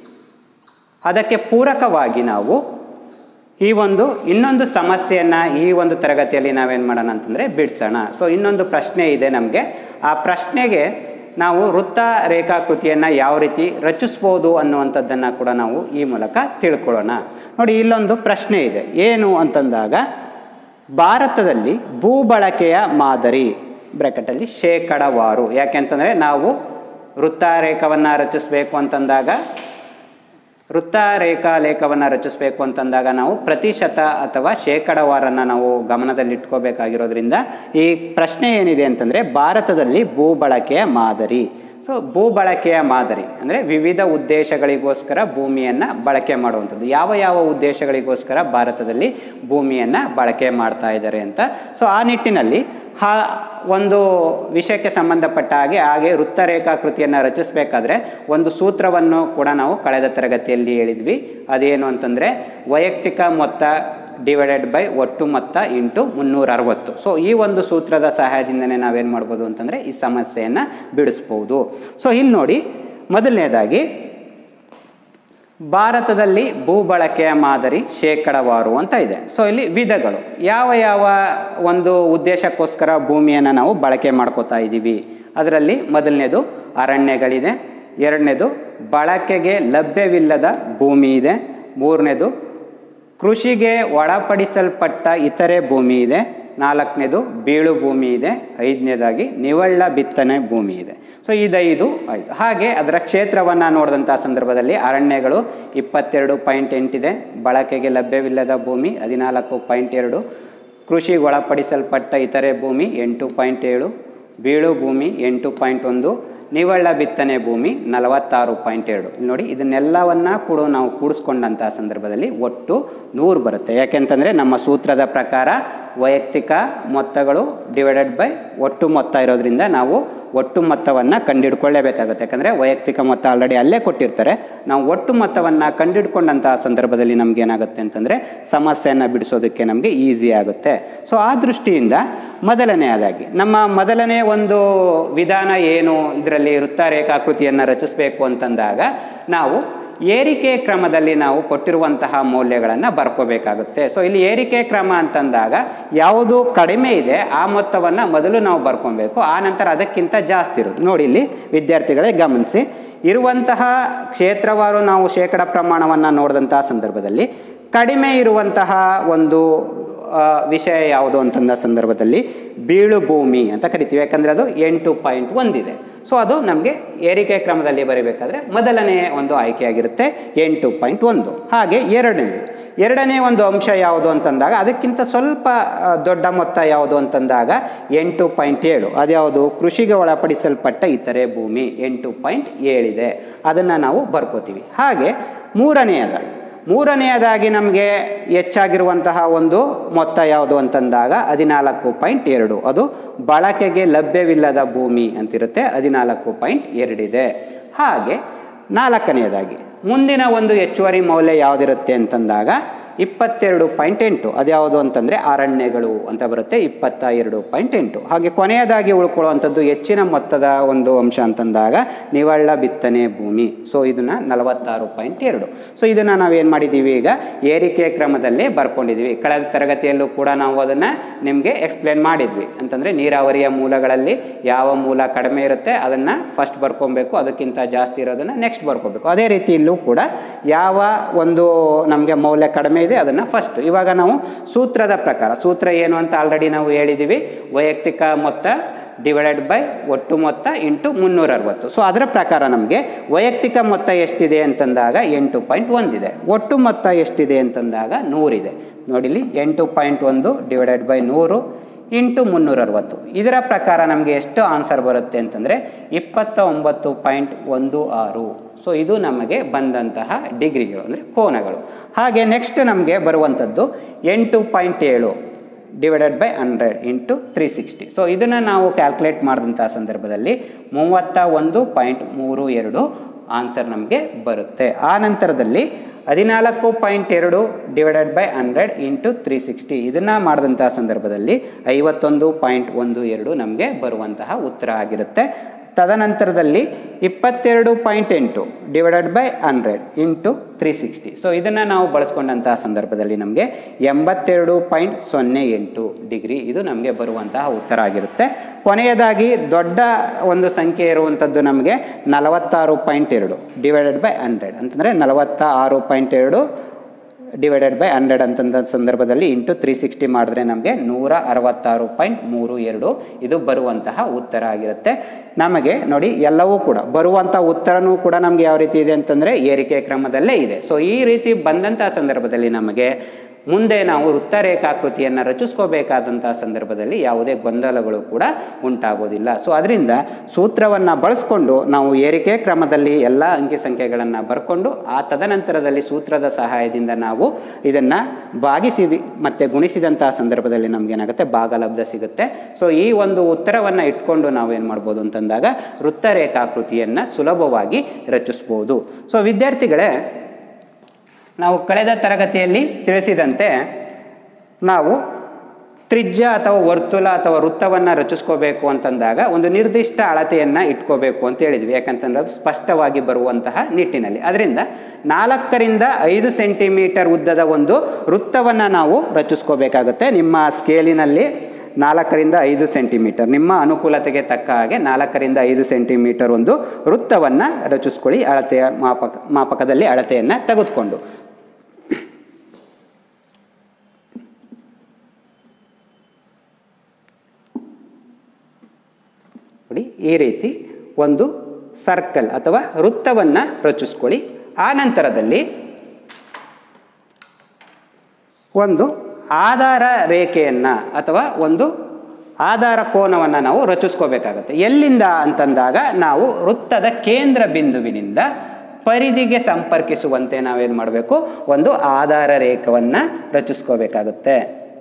ಅದಕ್ಕೆ ಪೂರಕವಾಗಿ ನಾವು ಈ ಒಂದು ಇನ್ನೊಂದು ಸಮಸ್ಯೆಯನ್ನು ಈ ಒಂದು ತರಗತಿಯಲ್ಲಿ ನಾವೇನು ಮಾಡೋಣ ಅಂತಂದರೆ ಬಿಡಿಸೋಣ ಸೊ ಇನ್ನೊಂದು ಪ್ರಶ್ನೆ ಇದೆ ನಮಗೆ ಆ ಪ್ರಶ್ನೆಗೆ ನಾವು ವೃತ್ತ ರೇಖಾಕೃತಿಯನ್ನು ಯಾವ ರೀತಿ ರಚಿಸ್ಬೋದು ಅನ್ನುವಂಥದ್ದನ್ನು ಕೂಡ ನಾವು ಈ ಮೂಲಕ ತಿಳ್ಕೊಳ್ಳೋಣ ನೋಡಿ ಇಲ್ಲೊಂದು ಪ್ರಶ್ನೆ ಇದೆ ಏನು ಅಂತಂದಾಗ ಭಾರತದಲ್ಲಿ ಭೂಬಳಕೆಯ ಮಾದರಿ ಬ್ರ್ಯಾಕೆಟಲ್ಲಿ ಶೇಕಡವಾರು ಯಾಕೆಂತಂದರೆ ನಾವು ವೃತ್ತಾರೇಖವನ್ನು ರಚಿಸಬೇಕು ಅಂತಂದಾಗ ವೃತ್ತಾರೇಖಾ ಲೇಖವನ್ನು ರಚಿಸಬೇಕು ಅಂತಂದಾಗ ನಾವು ಪ್ರತಿಶತ ಅಥವಾ ಶೇಕಡವಾರನ್ನು ನಾವು ಗಮನದಲ್ಲಿಟ್ಕೋಬೇಕಾಗಿರೋದ್ರಿಂದ ಈ ಪ್ರಶ್ನೆ ಏನಿದೆ ಅಂತಂದರೆ ಭಾರತದಲ್ಲಿ ಭೂಬಳಕೆಯ ಮಾದರಿ ಸೊ ಭೂಬಳಕೆಯ ಮಾದರಿ ಅಂದರೆ ವಿವಿಧ ಉದ್ದೇಶಗಳಿಗೋಸ್ಕರ ಭೂಮಿಯನ್ನು ಬಳಕೆ ಮಾಡುವಂಥದ್ದು ಯಾವ ಯಾವ ಉದ್ದೇಶಗಳಿಗೋಸ್ಕರ ಭಾರತದಲ್ಲಿ ಭೂಮಿಯನ್ನು ಬಳಕೆ ಮಾಡ್ತಾ ಇದ್ದಾರೆ ಅಂತ ಸೊ ಆ ನಿಟ್ಟಿನಲ್ಲಿ ಹಾ ಒಂದು ವಿಷಯಕ್ಕೆ ಸಂಬಂಧಪಟ್ಟ ಹಾಗೆ ಹಾಗೆ ವೃತ್ತರೇಖಾಕೃತಿಯನ್ನು ರಚಿಸಬೇಕಾದ್ರೆ ಒಂದು ಸೂತ್ರವನ್ನು ಕೂಡ ನಾವು ಕಳೆದ ತರಗತಿಯಲ್ಲಿ ಹೇಳಿದ್ವಿ ಅದೇನು ಅಂತಂದರೆ ವೈಯಕ್ತಿಕ ಮೊತ್ತ ಡಿವೈಡೆಡ್ ಬೈ ಒಟ್ಟು ಮೊತ್ತ ಇಂಟು ಮುನ್ನೂರ ಅರವತ್ತು ಸೊ ಈ ಒಂದು ಸೂತ್ರದ ಸಹಾಯದಿಂದನೇ ನಾವೇನು ಮಾಡ್ಬೋದು ಅಂತಂದರೆ ಈ ಸಮಸ್ಯೆಯನ್ನು ಬಿಡಿಸ್ಬೋದು ಸೊ ಇಲ್ಲಿ ನೋಡಿ ಮೊದಲನೇದಾಗಿ ಭಾರತದಲ್ಲಿ ಭೂಬಳಕೆಯ ಮಾದರಿ ಶೇಕಡವಾರು ಅಂತ ಇದೆ ಸೊ ಇಲ್ಲಿ ವಿಧಗಳು ಯಾವ ಯಾವ ಒಂದು ಉದ್ದೇಶಕ್ಕೋಸ್ಕರ ಭೂಮಿಯನ್ನು ನಾವು ಬಳಕೆ ಮಾಡ್ಕೋತಾ ಇದ್ದೀವಿ ಅದರಲ್ಲಿ ಮೊದಲನೇದು ಅರಣ್ಯಗಳಿದೆ ಎರಡನೇದು ಬಳಕೆಗೆ ಲಭ್ಯವಿಲ್ಲದ ಭೂಮಿ ಇದೆ ಮೂರನೇದು ಕೃಷಿಗೆ ಒಳಪಡಿಸಲ್ಪಟ್ಟ ಇತರೆ ಭೂಮಿ ಇದೆ ನಾಲ್ಕನೇದು ಬೀಳು ಭೂಮಿ ಇದೆ ಐದನೇದಾಗಿ ನಿವಳ್ಳ ಬಿತ್ತನೆ ಭೂಮಿ ಇದೆ ಸೊ ಇದೈದು ಆಯಿತು ಹಾಗೆ ಅದರ ಕ್ಷೇತ್ರವನ್ನು ನೋಡಿದಂಥ ಸಂದರ್ಭದಲ್ಲಿ ಅರಣ್ಯಗಳು ಇಪ್ಪತ್ತೆರಡು ಪಾಯಿಂಟ್ ಎಂಟಿದೆ ಬಳಕೆಗೆ ಲಭ್ಯವಿಲ್ಲದ ಭೂಮಿ ಹದಿನಾಲ್ಕು ಪಾಯಿಂಟ್ ಎರಡು ಕೃಷಿಗೆ ಒಳಪಡಿಸಲ್ಪಟ್ಟ ಇತರೆ ಭೂಮಿ ಎಂಟು ಪಾಯಿಂಟ್ ಏಳು ಬೀಳು ಭೂಮಿ ಎಂಟು ಪಾಯಿಂಟ್ ಒಂದು ನಿವ್ವಳ ಬಿತ್ತನೆ ಭೂಮಿ ನಲವತ್ತಾರು ಪಾಯಿಂಟ್ ಎರಡು ಇಲ್ಲಿ ನೋಡಿ ಇದನ್ನೆಲ್ಲವನ್ನ ಕೂಡ ನಾವು ಕೂಡಿಸ್ಕೊಂಡಂಥ ಸಂದರ್ಭದಲ್ಲಿ ಒಟ್ಟು ನೂರು ಬರುತ್ತೆ ಯಾಕೆಂತಂದರೆ ನಮ್ಮ ಸೂತ್ರದ ಪ್ರಕಾರ ವೈಯಕ್ತಿಕ ಮೊತ್ತಗಳು ಡಿವೈಡೆಡ್ ಬೈ ಒಟ್ಟು ಮೊತ್ತ ಇರೋದ್ರಿಂದ ನಾವು ಒಟ್ಟು ಮೊತ್ತವನ್ನು ಕಂಡುಹಿಡ್ಕೊಳ್ಳೇಬೇಕಾಗುತ್ತೆ ಯಾಕಂದರೆ ವೈಯಕ್ತಿಕ ಮೊತ್ತ ಆಲ್ರೆಡಿ ಅಲ್ಲೇ ಕೊಟ್ಟಿರ್ತಾರೆ ನಾವು ಒಟ್ಟು ಮೊತ್ತವನ್ನು ಕಂಡುಹಿಡ್ಕೊಂಡಂತಹ ಸಂದರ್ಭದಲ್ಲಿ ನಮ್ಗೆ ಏನಾಗುತ್ತೆ ಅಂತಂದರೆ ಸಮಸ್ಯೆಯನ್ನು ಬಿಡಿಸೋದಕ್ಕೆ ನಮಗೆ ಈಸಿ ಆಗುತ್ತೆ ಸೊ ಆ ದೃಷ್ಟಿಯಿಂದ ಮೊದಲನೆಯದಾಗಿ ನಮ್ಮ ಮೊದಲನೇ ಒಂದು ವಿಧಾನ ಏನು ಇದರಲ್ಲಿ ವೃತ್ತ ರೇಖಾಕೃತಿಯನ್ನು ರಚಿಸಬೇಕು ಅಂತಂದಾಗ ನಾವು ಏರಿಕೆ ಕ್ರಮದಲ್ಲಿ ನಾವು ಕೊಟ್ಟಿರುವಂತಹ ಮೌಲ್ಯಗಳನ್ನು ಬರ್ಕೋಬೇಕಾಗುತ್ತೆ ಸೊ ಇಲ್ಲಿ ಏರಿಕೆ ಕ್ರಮ ಅಂತಂದಾಗ ಯಾವುದು ಕಡಿಮೆ ಇದೆ ಆ ಮೊತ್ತವನ್ನು ಮೊದಲು ನಾವು ಬರ್ಕೊಬೇಕು ಆ ನಂತರ ಅದಕ್ಕಿಂತ ಜಾಸ್ತಿ ಇರೋದು ನೋಡಿ ಇಲ್ಲಿ ವಿದ್ಯಾರ್ಥಿಗಳೇ ಗಮನಿಸಿ ಇರುವಂತಹ ಕ್ಷೇತ್ರವಾರು ನಾವು ಶೇಕಡ ಪ್ರಮಾಣವನ್ನು ನೋಡಿದಂತಹ ಸಂದರ್ಭದಲ್ಲಿ ಕಡಿಮೆ ಇರುವಂತಹ ಒಂದು ಆ, ವಿಷಯ ಯಾವುದು ಅಂತಂದ ಸಂದರ್ಭದಲ್ಲಿ ಬೀಳು ಭೂಮಿ ಅಂತ ಕರಿತೀವಿ ಯಾಕಂದರೆ ಅದು ಎಂಟು ಪಾಯಿಂಟ್ ಒಂದಿದೆ ಸೊ ಅದು ನಮಗೆ ಏರಿಕೆ ಕ್ರಮದಲ್ಲಿ ಬರೀಬೇಕಾದ್ರೆ ಮೊದಲನೇ ಒಂದು ಆಯ್ಕೆಯಾಗಿರುತ್ತೆ ಎಂಟು ಪಾಯಿಂಟ್ ಒಂದು ಹಾಗೆ ಎರಡನೇ ಎರಡನೇ ಒಂದು ಅಂಶ ಯಾವುದು ಅಂತಂದಾಗ ಅದಕ್ಕಿಂತ ಸ್ವಲ್ಪ ಆ, ದೊಡ್ಡ ಮೊತ್ತ ಯಾವುದು ಅಂತಂದಾಗ ಎಂಟು ಪಾಯಿಂಟ್ ಏಳು ಅದ್ಯಾವುದು ಕೃಷಿಗೆ ಒಳಪಡಿಸಲ್ಪಟ್ಟ ಇತರೆ ಭೂಮಿ ಎಂಟು ಪಾಯಿಂಟ್ ಏಳಿದೆ ಅದನ್ನು ನಾವು ಬರ್ಕೋತೀವಿ ಹಾಗೆ ಮೂರನೆಯದಾಗಿ ಮೂರನೆಯದಾಗಿ ನಮಗೆ ಹೆಚ್ಚಾಗಿರುವಂತಹ ಒಂದು ಮೊತ್ತ ಯಾವುದು ಅಂತಂದಾಗ ಹದಿನಾಲ್ಕು ಪಾಯಿಂಟ್ ಎರಡು ಅದು ಬಳಕೆಗೆ ಲಭ್ಯವಿಲ್ಲದ ಭೂಮಿ ಅಂತಿರುತ್ತೆ ಹದಿನಾಲ್ಕು ಪಾಯಿಂಟ್ ಎರಡಿದೆ ಹಾಗೆ ನಾಲ್ಕನೆಯದಾಗಿ ಮುಂದಿನ ಒಂದು ಹೆಚ್ಚುವರಿ ಮೌಲ್ಯ ಯಾವುದಿರುತ್ತೆ ಅಂತಂದಾಗ ಇಪ್ಪತ್ತೆರಡು ಪಾಯಿಂಟ್ ಎಂಟು ಅದ್ಯಾವುದು ಅಂತಂದರೆ ಅರಣ್ಯಗಳು ಅಂತ ಬರುತ್ತೆ ಇಪ್ಪತ್ತ ಎರಡು ಪಾಯಿಂಟ್ ಎಂಟು ಹಾಗೆ ಕೊನೆಯದಾಗಿ ಉಳ್ಕೊಳ್ಳುವಂಥದ್ದು ಹೆಚ್ಚಿನ ಮೊತ್ತದ ಒಂದು ಅಂಶ ಅಂತಂದಾಗ ನಿವಳ್ಳ ಬಿತ್ತನೆ ಭೂಮಿ ಸೊ ಇದನ್ನು ನಲವತ್ತಾರು ಪಾಯಿಂಟ್ ಎರಡು ಸೊ ಇದನ್ನು ನಾವೇನು ಮಾಡಿದ್ದೀವಿ ಈಗ ಏರಿಕೆ ಕ್ರಮದಲ್ಲಿ ಬರ್ಕೊಂಡಿದ್ದೀವಿ ಕಳೆದ ತರಗತಿಯಲ್ಲೂ ಕೂಡ ನಾವು ಅದನ್ನು ನಿಮಗೆ ಎಕ್ಸ್ಪ್ಲೇನ್ ಮಾಡಿದ್ವಿ ಅಂತಂದರೆ ನೀರಾವರಿಯ ಮೂಲಗಳಲ್ಲಿ ಯಾವ ಮೂಲ ಕಡಿಮೆ ಇರುತ್ತೆ ಅದನ್ನು ಫಸ್ಟ್ ಬರ್ಕೊಬೇಕು ಅದಕ್ಕಿಂತ ಜಾಸ್ತಿ ಇರೋದನ್ನು ನೆಕ್ಸ್ಟ್ ಬರ್ಕೋಬೇಕು ಅದೇ ರೀತಿ ಇಲ್ಲೂ ಕೂಡ ಯಾವ ಒಂದು ನಮಗೆ ಮೌಲ್ಯ ಕಡಿಮೆ ಇದೆ ಅದನ್ನು ಫಸ್ಟ್ ಇವಾಗ ನಾವು ಸೂತ್ರದ ಪ್ರಕಾರ ಸೂತ್ರ ಏನು ಅಂತ ಆಲ್ರೆಡಿ ನಾವು ಹೇಳಿದ್ದೀವಿ ವೈಯಕ್ತಿಕ ಮೊತ್ತ ಡಿವೈಡೆಡ್ ಬೈ ಒಟ್ಟು ಮೊತ್ತ ಇಂಟು ಮುನ್ನೂರ ಅರವತ್ತು ಸೊ ಅದರ ಪ್ರಕಾರ ನಮಗೆ ವೈಯಕ್ತಿಕ ಮೊತ್ತ ಎಷ್ಟಿದೆ ಅಂತಂದಾಗ ಎಂಟು ಪಾಯಿಂಟ್ ಒಂದಿದೆ ಒಟ್ಟು ಮೊತ್ತ ಎಷ್ಟಿದೆ ಅಂತಂದಾಗ ನೂರಿದೆ ನೋಡಿಲಿ ಎಂಟು ಪಾಯಿಂಟ್ ಒಂದು ಡಿವೈಡೆಡ್ ಬೈ ನೂರು ಇಂಟು ಮುನ್ನೂರ ಅರವತ್ತು ಇದರ ಪ್ರಕಾರ ನಮಗೆ ಎಷ್ಟು ಆನ್ಸರ್ ಬರುತ್ತೆ ಅಂತಂದರೆ ಇಪ್ಪತ್ತ ಒಂಬತ್ತು ಪಾಯಿಂಟ್ ಒಂದು ಆರು ಸೊ ಇದು ನಮಗೆ ಬಂದಂತಹ ಡಿಗ್ರಿಗಳು ಅಂದರೆ ಕೋನಗಳು ಹಾಗೆ ನೆಕ್ಸ್ಟ್ ನಮಗೆ ಬರುವಂಥದ್ದು ಎಂಟು ಪಾಯಿಂಟ್ ಏಳು divided by hundred into three sixty so ಇದನ್ನು ನಾವು ಕ್ಯಾಲ್ಕುಲೇಟ್ ಮಾಡಿದಂಥ ಸಂದರ್ಭದಲ್ಲಿ ಮೂವತ್ತ ಒಂದು ಪಾಯಿಂಟ್ ಮೂರು ಎರಡು ಆನ್ಸರ್ ನಮಗೆ ಬರುತ್ತೆ ಆ ನಂತರದಲ್ಲಿ ಹದಿನಾಲ್ಕು ಪಾಯಿಂಟ್ ಎರಡು divided by hundred into three sixty ಇದನ್ನು ಮಾಡಿದಂತಹ ಸಂದರ್ಭದಲ್ಲಿ ಐವತ್ತೊಂದು ಪಾಯಿಂಟ್ ಒಂದು ಎರಡು ನಮಗೆ ಬರುವಂತಹ ಉತ್ತರ ಆಗಿರುತ್ತೆ ತದನಂತರದಲ್ಲಿ ಇಪ್ಪತ್ತೆರಡು ಪಾಯಿಂಟ್ ಎಂಟು divided by hundred into three sixty so ಇದನ್ನು ನಾವು ಬಳಸ್ಕೊಂಡಂತಹ ಸಂದರ್ಭದಲ್ಲಿ ನಮಗೆ ಎಂಬತ್ತೆರಡು ಪಾಯಿಂಟ್ ಸೊನ್ನೆ ಎಂಟು ಡಿಗ್ರಿ ಇದು ನಮಗೆ ಬರುವಂತಹ ಉತ್ತರ ಆಗಿರುತ್ತೆ ಕೊನೆಯದಾಗಿ ದೊಡ್ಡ ಒಂದು ಸಂಖ್ಯೆ ಇರುವಂಥದ್ದು ನಮಗೆ ನಲವತ್ತಾರು ಪಾಯಿಂಟ್ ಎರಡು ಡಿವೈಡೆಡ್ ಬೈ ಹಂಡ್ರೆಡ್ ಅಂತಂದರೆ ನಲವತ್ತ ಆರು ಪಾಯಿಂಟ್ ಎರಡು ಡಿವೈಡೆಡ್ ಬೈ ಹಂಡ್ರೆಡ್ ಅಂತಂದ ಸಂದರ್ಭದಲ್ಲಿ ಇಂಟು ತ್ರೀ ಸಿಕ್ಸ್ಟಿ ಮಾಡಿದ್ರೆ ನಮಗೆ ನೂರ ಅರವತ್ತಾರು ಪಾಯಿಂಟ್ ಮೂರು ಎರಡು ಇದು ಬರುವಂತಹ ಉತ್ತರ ಆಗಿರುತ್ತೆ ನಮಗೆ ನೋಡಿ ಎಲ್ಲವೂ ಕೂಡ ಬರುವಂಥ ಉತ್ತರನೂ ಕೂಡ ನಮಗೆ ಯಾವ ರೀತಿ ಇದೆ ಅಂತಂದರೆ ಏರಿಕೆ ಕ್ರಮದಲ್ಲೇ ಇದೆ ಸೊ ಈ ರೀತಿ ಬಂದಂಥ ಸಂದರ್ಭದಲ್ಲಿ ನಮಗೆ ಮುಂದೆ ನಾವು ವೃತ್ತ ರೇಖಾಕೃತಿಯನ್ನು ರಚಿಸ್ಕೋಬೇಕಾದಂಥ ಸಂದರ್ಭದಲ್ಲಿ ಯಾವುದೇ ಗೊಂದಲಗಳು ಕೂಡ ಉಂಟಾಗೋದಿಲ್ಲ ಸೊ ಅದರಿಂದ ಸೂತ್ರವನ್ನು ಬಳಸ್ಕೊಂಡು ನಾವು ಏರಿಕೆ ಕ್ರಮದಲ್ಲಿ ಎಲ್ಲ ಅಂಕಿ ಸಂಖ್ಯೆಗಳನ್ನು ಬರ್ಕೊಂಡು ಆ ತದನಂತರದಲ್ಲಿ ಸೂತ್ರದ ಸಹಾಯದಿಂದ ನಾವು ಇದನ್ನು ಭಾಗಿಸಿದ ಮತ್ತು ಗುಣಿಸಿದಂಥ ಸಂದರ್ಭದಲ್ಲಿ ನಮಗೇನಾಗುತ್ತೆ ಭಾಗಲಬ್ಧ ಸಿಗುತ್ತೆ ಸೊ ಈ ಒಂದು ಉತ್ತರವನ್ನು ಇಟ್ಕೊಂಡು ನಾವು ಏನು ಮಾಡ್ಬೋದು ಅಂತಂದಾಗ ವೃತ್ತ ರೇಖಾಕೃತಿಯನ್ನು ಸುಲಭವಾಗಿ ರಚಿಸ್ಬೋದು ಸೊ ವಿದ್ಯಾರ್ಥಿಗಳೇ ನಾವು ಕಳೆದ ತರಗತಿಯಲ್ಲಿ ತಿಳಿಸಿದಂತೆ ನಾವು ತ್ರಿಜ್ಯ ಅಥವಾ ವರ್ತುಲ ಅಥವಾ ವೃತ್ತವನ್ನು ರಚಿಸ್ಕೋಬೇಕು ಅಂತಂದಾಗ ಒಂದು ನಿರ್ದಿಷ್ಟ ಅಳತೆಯನ್ನು ಇಟ್ಕೋಬೇಕು ಅಂತ ಹೇಳಿದ್ವಿ ಯಾಕಂತಂದ್ರೆ ಅದು ಸ್ಪಷ್ಟವಾಗಿ ಬರುವಂತಹ ನಿಟ್ಟಿನಲ್ಲಿ ಅದರಿಂದ ನಾಲ್ಕರಿಂದ ಐದು ಸೆಂಟಿಮೀಟರ್ ಉದ್ದದ ಒಂದು ವೃತ್ತವನ್ನು ನಾವು ರಚಿಸ್ಕೋಬೇಕಾಗುತ್ತೆ ನಿಮ್ಮ ಸ್ಕೇಲಿನಲ್ಲಿ ನಾಲ್ಕರಿಂದ ಐದು ಸೆಂಟಿಮೀಟರ್ ನಿಮ್ಮ ಅನುಕೂಲತೆಗೆ ತಕ್ಕ ಹಾಗೆ ನಾಲ್ಕರಿಂದ ಐದು ಸೆಂಟಿಮೀಟರ್ ಒಂದು ವೃತ್ತವನ್ನು ರಚಿಸ್ಕೊಳ್ಳಿ ಅಳತೆಯ ಮಾಪಕ ಮಾಪಕದಲ್ಲಿ ಅಳತೆಯನ್ನು ತೆಗೆದುಕೊಂಡು ನೋಡಿ ಈ ರೀತಿ ಒಂದು ಸರ್ಕಲ್ ಅಥವಾ ವೃತ್ತವನ್ನು ರಚಿಸ್ಕೊಳ್ಳಿ ಆ ನಂತರದಲ್ಲಿ ಒಂದು ಆಧಾರ ರೇಖೆಯನ್ನು ಅಥವಾ ಒಂದು ಆಧಾರ ಕೋನವನ್ನು ನಾವು ರಚಿಸ್ಕೋಬೇಕಾಗತ್ತೆ ಎಲ್ಲಿಂದ ಅಂತಂದಾಗ ನಾವು ವೃತ್ತದ ಕೇಂದ್ರ ಬಿಂದುವಿನಿಂದ ಪರಿಧಿಗೆ ಸಂಪರ್ಕಿಸುವಂತೆ ನಾವೇನು ಮಾಡಬೇಕು ಒಂದು ಆಧಾರ ರೇಖವನ್ನು ರಚಿಸ್ಕೋಬೇಕಾಗುತ್ತೆ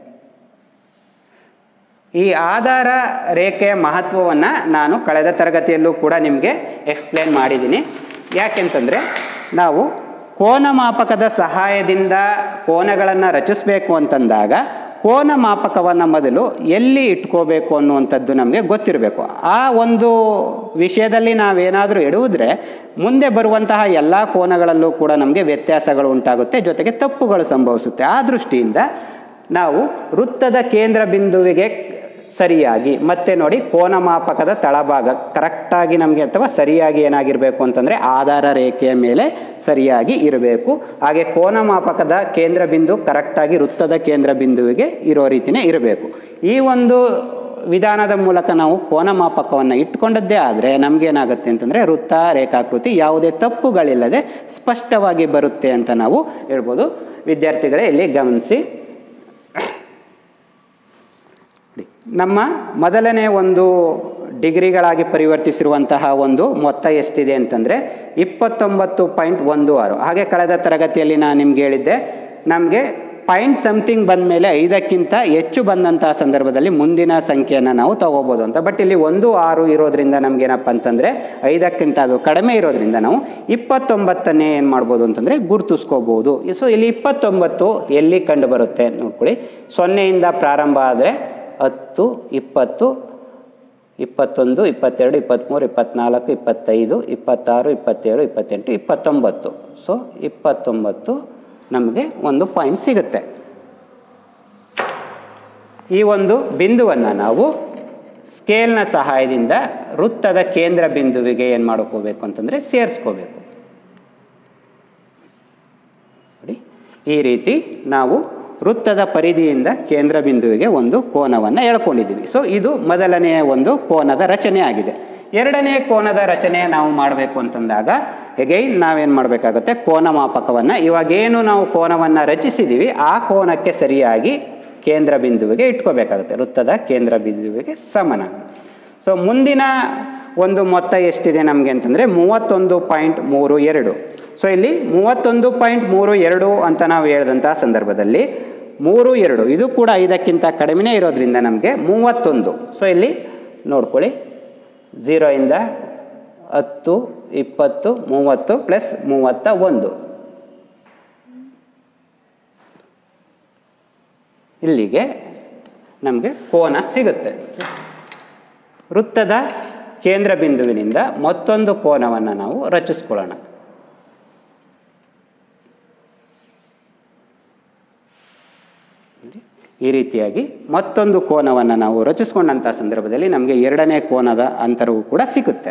ಈ ಆಧಾರ ರೇಖೆಯ ಮಹತ್ವವನ್ನು ನಾನು ಕಳೆದ ತರಗತಿಯಲ್ಲೂ ಕೂಡ ನಿಮಗೆ ಎಕ್ಸ್ಪ್ಲೇನ್ ಮಾಡಿದ್ದೀನಿ ಯಾಕೆಂತಂದರೆ ನಾವು ಕೋನ ಮಾಪಕದ ಸಹಾಯದಿಂದ ಕೋನಗಳನ್ನು ರಚಿಸಬೇಕು ಅಂತಂದಾಗ ಕೋನ ಮಾಪಕವನ್ನು ಮೊದಲು ಎಲ್ಲಿ ಇಟ್ಕೋಬೇಕು ಅನ್ನುವಂಥದ್ದು ನಮಗೆ ಗೊತ್ತಿರಬೇಕು ಆ ಒಂದು ವಿಷಯದಲ್ಲಿ ನಾವೇನಾದರೂ ಎಡುವುದ್ರೆ ಮುಂದೆ ಬರುವಂತಹ ಎಲ್ಲ ಕೋನಗಳಲ್ಲೂ ಕೂಡ ನಮಗೆ ವ್ಯತ್ಯಾಸಗಳು ಉಂಟಾಗುತ್ತೆ ಜೊತೆಗೆ ತಪ್ಪುಗಳು ಸಂಭವಿಸುತ್ತೆ ಆ ದೃಷ್ಟಿಯಿಂದ ನಾವು ವೃತ್ತದ ಕೇಂದ್ರ ಬಿಂದುವಿಗೆ ಸರಿಯಾಗಿ ಮತ್ತೆ ನೋಡಿ ಕೋನ ಮಾಪಕದ ತಳಭಾಗ ಕರೆಕ್ಟಾಗಿ ನಮಗೆ ಅಥವಾ ಸರಿಯಾಗಿ ಏನಾಗಿರಬೇಕು ಅಂತಂದರೆ ಆಧಾರ ರೇಖೆಯ ಮೇಲೆ ಸರಿಯಾಗಿ ಇರಬೇಕು ಹಾಗೆ ಕೋನ ಮಾಪಕದ ಕೇಂದ್ರ ಬಿಂದು ಕರೆಕ್ಟಾಗಿ ವೃತ್ತದ ಕೇಂದ್ರ ಬಿಂದುವಿಗೆ ಇರೋ ರೀತಿಯೇ ಇರಬೇಕು ಈ ಒಂದು ವಿಧಾನದ ಮೂಲಕ ನಾವು ಕೋನ ಮಾಪಕವನ್ನು ಇಟ್ಕೊಂಡದ್ದೇ ಆದರೆ ನಮಗೇನಾಗುತ್ತೆ ಅಂತಂದರೆ ವೃತ್ತ ರೇಖಾಕೃತಿ ಯಾವುದೇ ತಪ್ಪುಗಳಿಲ್ಲದೆ ಸ್ಪಷ್ಟವಾಗಿ ಬರುತ್ತೆ ಅಂತ ನಾವು ಹೇಳ್ಬೋದು ವಿದ್ಯಾರ್ಥಿಗಳೇ ಇಲ್ಲಿ ಗಮನಿಸಿ ನಮ್ಮ ಮೊದಲನೇ ಒಂದು ಡಿಗ್ರಿಗಳಾಗಿ ಪರಿವರ್ತಿಸಿರುವಂತಹ ಒಂದು ಮೊತ್ತ ಎಷ್ಟಿದೆ ಅಂತಂದರೆ ಇಪ್ಪತ್ತೊಂಬತ್ತು ಪಾಯಿಂಟ್ ಒಂದು ಆರು ಹಾಗೆ ಕಳೆದ ತರಗತಿಯಲ್ಲಿ ನಾನು ನಿಮ್ಗೆ ಹೇಳಿದ್ದೆ ನಮಗೆ ಪಾಯಿಂಟ್ ಸಮಥಿಂಗ್ ಬಂದ ಮೇಲೆ ಐದಕ್ಕಿಂತ ಹೆಚ್ಚು ಬಂದಂತಹ ಸಂದರ್ಭದಲ್ಲಿ ಮುಂದಿನ ಸಂಖ್ಯೆಯನ್ನು ನಾವು ತಗೋಬೋದು ಅಂತ ಬಟ್ ಇಲ್ಲಿ ಒಂದು ಆರು ಇರೋದ್ರಿಂದ ನಮಗೇನಪ್ಪ ಅಂತಂದರೆ ಐದಕ್ಕಿಂತ ಅದು ಕಡಿಮೆ ಇರೋದ್ರಿಂದ ನಾವು ಇಪ್ಪತ್ತೊಂಬತ್ತನ್ನೇ ಏನು ಮಾಡ್ಬೋದು ಅಂತಂದರೆ ಗುರುತಿಸ್ಕೋಬೋದು ಸೊ ಇಲ್ಲಿ ಇಪ್ಪತ್ತೊಂಬತ್ತು ಎಲ್ಲಿ ಕಂಡು ಬರುತ್ತೆ ನೋಡ್ಕೊಳ್ಳಿ ಸೊನ್ನೆಯಿಂದ ಪ್ರಾರಂಭ ಆದರೆ ಹತ್ತು ಇಪ್ಪತ್ತು ಇಪ್ಪತ್ತೊಂದು ಇಪ್ಪತ್ತೆರಡು ಇಪ್ಪತ್ತ್ಮೂರು ಇಪ್ಪತ್ತ್ನಾಲ್ಕು ಇಪ್ಪತ್ತೈದು ಇಪ್ಪತ್ತಾರು ಇಪ್ಪತ್ತೇಳು ಇಪ್ಪತ್ತೆಂಟು ಇಪ್ಪತ್ತೊಂಬತ್ತು ಸೊ ಇಪ್ಪತ್ತೊಂಬತ್ತು ನಮಗೆ ಒಂದು ಪಾಯಿಂಟ್ ಸಿಗುತ್ತೆ ಈ ಒಂದು ಬಿಂದುವನ್ನು ನಾವು ಸ್ಕೇಲ್ನ ಸಹಾಯದಿಂದ ವೃತ್ತದ ಕೇಂದ್ರ ಬಿಂದುವಿಗೆ ಏನು ಮಾಡ್ಕೋಬೇಕು ಅಂತಂದರೆ ಸೇರಿಸ್ಕೋಬೇಕು ನೋಡಿ ಈ ರೀತಿ ನಾವು ವೃತ್ತದ ಪರಿಧಿಯಿಂದ ಕೇಂದ್ರ ಬಿಂದುವಿಗೆ ಒಂದು ಕೋನವನ್ನು ಎಳ್ಕೊಂಡಿದ್ದೀವಿ ಸೊ ಇದು ಮೊದಲನೆಯ ಒಂದು ಕೋನದ ರಚನೆ ಆಗಿದೆ ಎರಡನೇ ಕೋನದ ರಚನೆ ನಾವು ಮಾಡಬೇಕು ಅಂತಂದಾಗ ಎಗೈನ್ ನಾವೇನು ಮಾಡಬೇಕಾಗುತ್ತೆ ಕೋನ ಮಾಪಕವನ್ನು ಇವಾಗೇನು ನಾವು ಕೋನವನ್ನು ರಚಿಸಿದ್ದೀವಿ ಆ ಕೋನಕ್ಕೆ ಸರಿಯಾಗಿ ಕೇಂದ್ರ ಬಿಂದುವಿಗೆ ಇಟ್ಕೋಬೇಕಾಗುತ್ತೆ ವೃತ್ತದ ಕೇಂದ್ರ ಬಿಂದುವಿಗೆ ಸಮನ ಸೊ ಮುಂದಿನ ಒಂದು ಮೊತ್ತ ಎಷ್ಟಿದೆ ನಮಗೆ ಅಂತಂದರೆ ಮೂವತ್ತೊಂದು ಪಾಯಿಂಟ್ ಮೂರು ಎರಡು ಸೊ ಇಲ್ಲಿ ಮೂವತ್ತೊಂದು ಪಾಯಿಂಟ್ ಮೂರು ಎರಡು ಅಂತ ನಾವು ಹೇಳಿದಂಥ ಸಂದರ್ಭದಲ್ಲಿ ಮೂರು ಎರಡು ಇದು ಕೂಡ ಐದಕ್ಕಿಂತ ಕಡಿಮೆ ಇರೋದ್ರಿಂದ ನಮಗೆ ಮೂವತ್ತೊಂದು ಸೊ ಇಲ್ಲಿ ನೋಡ್ಕೊಳ್ಳಿ ಝೀರೋಯಿಂದ ಹತ್ತು ಇಪ್ಪತ್ತು ಮೂವತ್ತು ಪ್ಲಸ್ ಮೂವತ್ತ ಒಂದು ಇಲ್ಲಿಗೆ ನಮಗೆ ಕೋನ ಸಿಗುತ್ತೆ ವೃತ್ತದ ಕೇಂದ್ರ ಬಿಂದುವಿನಿಂದ ಮತ್ತೊಂದು ಕೋನವನ್ನು ನಾವು ರಚಿಸ್ಕೊಳ್ಳೋಣ ಈ ರೀತಿಯಾಗಿ ಮತ್ತೊಂದು ಕೋನವನ್ನು ನಾವು ರಚಿಸ್ಕೊಂಡಂಥ ಸಂದರ್ಭದಲ್ಲಿ ನಮಗೆ ಎರಡನೇ ಕೋನದ ಅಂತರವು ಕೂಡ ಸಿಗುತ್ತೆ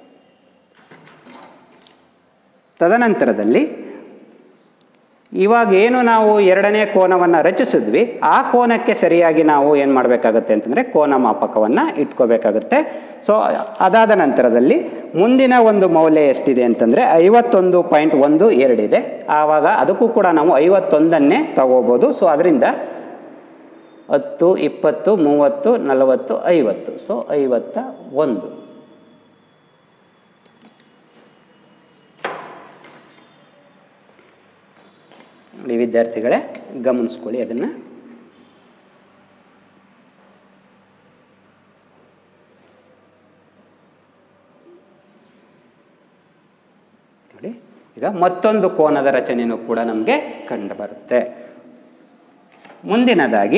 ತದನಂತರದಲ್ಲಿ ಇವಾಗ ಏನು ನಾವು ಎರಡನೇ ಕೋನವನ್ನು ರಚಿಸಿದ್ವಿ ಆ ಕೋನಕ್ಕೆ ಸರಿಯಾಗಿ ನಾವು ಏನು ಮಾಡಬೇಕಾಗತ್ತೆ ಅಂತಂದರೆ ಕೋನ ಮಾಪಕವನ್ನು ಇಟ್ಕೋಬೇಕಾಗುತ್ತೆ ಸೊ ಅದಾದ ನಂತರದಲ್ಲಿ ಮುಂದಿನ ಒಂದು ಮೌಲ್ಯ ಎಷ್ಟಿದೆ ಅಂತಂದರೆ ಐವತ್ತೊಂದು ಪಾಯಿಂಟ್ ಒಂದು ಎರಡಿದೆ ಆವಾಗ ಅದಕ್ಕೂ ಕೂಡ ನಾವು ಐವತ್ತೊಂದನ್ನೇ ತಗೋಬೋದು ಸೊ ಅದರಿಂದ ಹತ್ತು ಇಪ್ಪತ್ತು ಮೂವತ್ತು ನಲವತ್ತು ಐವತ್ತು ಸೊ ಐವತ್ತ ಒಂದು ನೋಡಿ ವಿದ್ಯಾರ್ಥಿಗಳೇ ಗಮನಿಸ್ಕೊಳ್ಳಿ ಅದನ್ನು ನೋಡಿ ಈಗ ಮತ್ತೊಂದು ಕೋನದ ರಚನೆಯೂ ಕೂಡ ನಮಗೆ ಕಂಡು ಬರುತ್ತೆ ಮುಂದಿನದಾಗಿ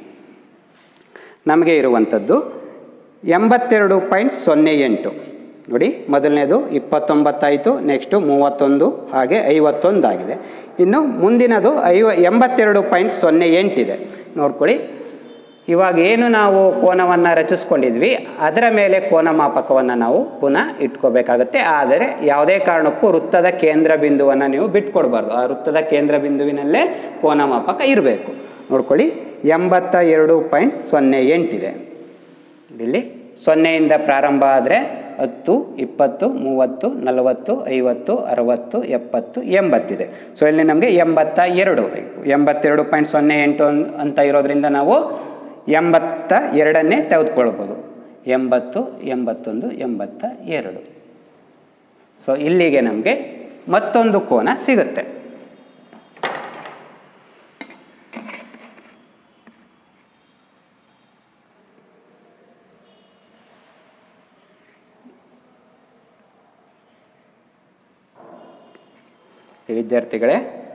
ನಮಗೆ ಇರುವಂಥದ್ದು ಎಂಬತ್ತೆರಡು ಪಾಯಿಂಟ್ ಸೊನ್ನೆ ಎಂಟು ನೋಡಿ ಮೊದಲನೇದು ಇಪ್ಪತ್ತೊಂಬತ್ತಾಯಿತು ನೆಕ್ಸ್ಟು ಮೂವತ್ತೊಂದು ಹಾಗೆ ಐವತ್ತೊಂದು ಆಗಿದೆ ಇನ್ನು ಮುಂದಿನದು ಐವ ಎಂಬತ್ತೆರಡು ಪಾಯಿಂಟ್ ಸೊನ್ನೆ ಎಂಟಿದೆ ನೋಡ್ಕೊಳ್ಳಿ ಇವಾಗ ಏನು ನಾವು ಕೋನವನ್ನು ರಚಿಸ್ಕೊಂಡಿದ್ವಿ ಅದರ ಮೇಲೆ ಕೋನ ಮಾಪಕವನ್ನು ನಾವು ಪುನಃ ಇಟ್ಕೋಬೇಕಾಗತ್ತೆ ಆದರೆ ಯಾವುದೇ ಕಾರಣಕ್ಕೂ ವೃತ್ತದ ಕೇಂದ್ರ ಬಿಂದುವನ್ನು ನೀವು ಬಿಟ್ಕೊಡ್ಬಾರ್ದು ಆ ವೃತ್ತದ ಕೇಂದ್ರ ಬಿಂದುವಿನಲ್ಲೇ ಕೋನ ಮಾಪಕ ಇರಬೇಕು ನೋಡ್ಕೊಳ್ಳಿ ಎಂಬತ್ತ ಎರಡು ಪಾಯಿಂಟ್ ಸೊನ್ನೆ ಎಂಟಿದೆ ಇಲ್ಲಿ ಸೊನ್ನೆಯಿಂದ ಪ್ರಾರಂಭ ಆದರೆ ಹತ್ತು ಇಪ್ಪತ್ತು ಮೂವತ್ತು ನಲವತ್ತು ಐವತ್ತು ಅರವತ್ತು ಎಪ್ಪತ್ತು ಎಂಬತ್ತಿದೆ ಸೊ ಇಲ್ಲಿ ನಮಗೆ ಎಂಬತ್ತ ಎರಡು ಬೇಕು ಎಂಬತ್ತೆರಡು ಪಾಯಿಂಟ್ ಸೊನ್ನೆ ಎಂಟು ಅನ್- ಅಂತ ಇರೋದ್ರಿಂದ ನಾವು ಎಂಬತ್ತ ಎರಡನ್ನೇ ತೆಗೆದುಕೊಳ್ಬೋದು ಎಂಬತ್ತು ಎಂಬತ್ತೊಂದು ಎಂಬತ್ತ ಎರಡು ಸೊ ಇಲ್ಲಿಗೆ ನಮಗೆ ಮತ್ತೊಂದು ಕೋನ ಸಿಗುತ್ತೆ ವಿದ್ಯಾರ್ಥಿಗಳೇ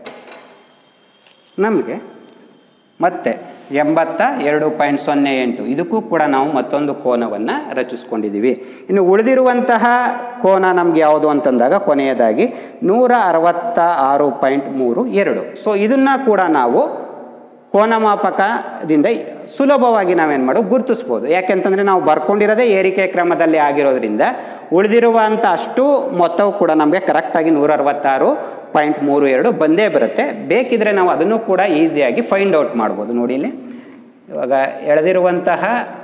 ನಮಗೆ ಮತ್ತೆ ಎಂಬತ್ತ ಎರಡು ಪಾಯಿಂಟ್ ಸೊನ್ನೆ ಎಂಟು ಇದಕ್ಕೂ ಕೂಡ ನಾವು ಮತ್ತೊಂದು ಕೋನವನ್ನು ರಚಿಸ್ಕೊಂಡಿದ್ದೀವಿ ಇನ್ನು ಉಳಿದಿರುವಂತಹ ಕೋನ ನಮ್ಗೆ ಯಾವುದು ಅಂತಂದಾಗ ಕೊನೆಯದಾಗಿ ನೂರ ಅರವತ್ತ ಆರು ಪಾಯಿಂಟ್ ಮೂರು ಎರಡು ಸೊ ಇದನ್ನು ಕೂಡ ನಾವು ಕೋನಮಾಪಕದಿಂದ ಸುಲಭವಾಗಿ ನಾವೇನು ಮಾಡೋ ಗುರುತಿಸ್ಬೋದು ಯಾಕೆಂತಂದರೆ ನಾವು ಬರ್ಕೊಂಡಿರೋದೇ ಏರಿಕೆ ಕ್ರಮದಲ್ಲಿ ಆಗಿರೋದ್ರಿಂದ ಉಳಿದಿರುವಂಥ ಅಷ್ಟು ಮೊತ್ತವು ಕೂಡ ನಮಗೆ ಕರೆಕ್ಟಾಗಿ ನೂರ ಅರವತ್ತಾರು ಪಾಯಿಂಟ್ ಮೂರು ಎರಡು ಬಂದೇ ಬರುತ್ತೆ ಬೇಕಿದ್ರೆ ನಾವು ಅದನ್ನು ಕೂಡ ಈಸಿಯಾಗಿ ಫೈಂಡ್ ಔಟ್ ಮಾಡ್ಬೋದು ನೋಡಿ ಇಲ್ಲಿ ಇವಾಗ ಎಳೆದಿರುವಂತಹ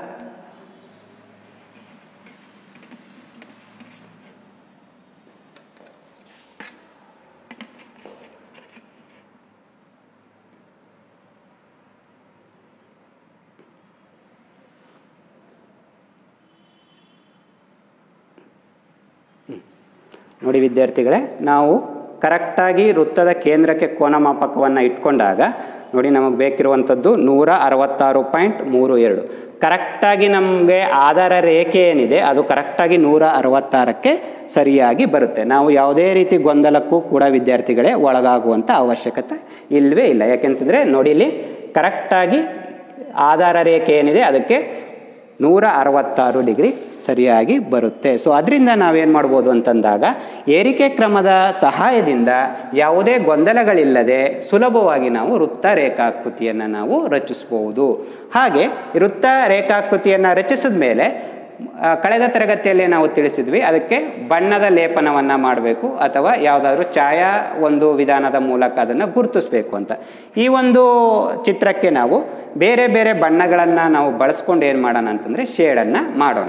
ನೋಡಿ ವಿದ್ಯಾರ್ಥಿಗಳೇ ನಾವು ಕರೆಕ್ಟಾಗಿ ವೃತ್ತದ ಕೇಂದ್ರಕ್ಕೆ ಕೋನಮಾಪಕವನ್ನು ಇಟ್ಕೊಂಡಾಗ ನೋಡಿ ನಮಗೆ ಬೇಕಿರುವಂಥದ್ದು ನೂರ ಅರವತ್ತಾರು ಪಾಯಿಂಟ್ ಮೂರು ಎರಡು ಕರೆಕ್ಟಾಗಿ ನಮಗೆ ಆಧಾರ ರೇಖೆ ಏನಿದೆ ಅದು ಕರೆಕ್ಟಾಗಿ ನೂರ ಅರವತ್ತಾರಕ್ಕೆ ಸರಿಯಾಗಿ ಬರುತ್ತೆ ನಾವು ಯಾವುದೇ ರೀತಿ ಗೊಂದಲಕ್ಕೂ ಕೂಡ ವಿದ್ಯಾರ್ಥಿಗಳೇ ಒಳಗಾಗುವಂಥ ಅವಶ್ಯಕತೆ ಇಲ್ಲವೇ ಇಲ್ಲ ಯಾಕೆಂತಂದರೆ ನೋಡಿ ಇಲ್ಲಿ ಕರೆಕ್ಟಾಗಿ ಆಧಾರ ರೇಖೆ ಏನಿದೆ ಅದಕ್ಕೆ ನೂರ ಅರವತ್ತಾರು ಡಿಗ್ರಿ ಸರಿಯಾಗಿ ಬರುತ್ತೆ ಸೊ ಅದರಿಂದ ನಾವೇನು ಮಾಡ್ಬೋದು ಅಂತಂದಾಗ ಏರಿಕೆ ಕ್ರಮದ ಸಹಾಯದಿಂದ ಯಾವುದೇ ಗೊಂದಲಗಳಿಲ್ಲದೆ ಸುಲಭವಾಗಿ ನಾವು ವೃತ್ತ ರೇಖಾಕೃತಿಯನ್ನು ನಾವು ರಚಿಸ್ಬೋದು ಹಾಗೆ ಈ ವೃತ್ತ ರೇಖಾಕೃತಿಯನ್ನು ರಚಿಸಿದ ಮೇಲೆ ಆ, ಕಳೆದ ತರಗತಿಯಲ್ಲಿ ನಾವು ತಿಳಿಸಿದ್ವಿ ಅದಕ್ಕೆ ಬಣ್ಣದ ಲೇಪನವನ್ನು ಮಾಡಬೇಕು ಅಥವಾ ಯಾವುದಾದ್ರೂ ಛಾಯಾ ಒಂದು ವಿಧಾನದ ಮೂಲಕ ಅದನ್ನು ಗುರುತಿಸ್ಬೇಕು ಅಂತ ಈ ಒಂದು ಚಿತ್ರಕ್ಕೆ ನಾವು ಬೇರೆ ಬೇರೆ ಬಣ್ಣಗಳನ್ನು ನಾವು ಬಳಸ್ಕೊಂಡು ಏನು ಮಾಡೋಣ ಅಂತಂದರೆ ಶೇಡನ್ನು ಮಾಡೋಣ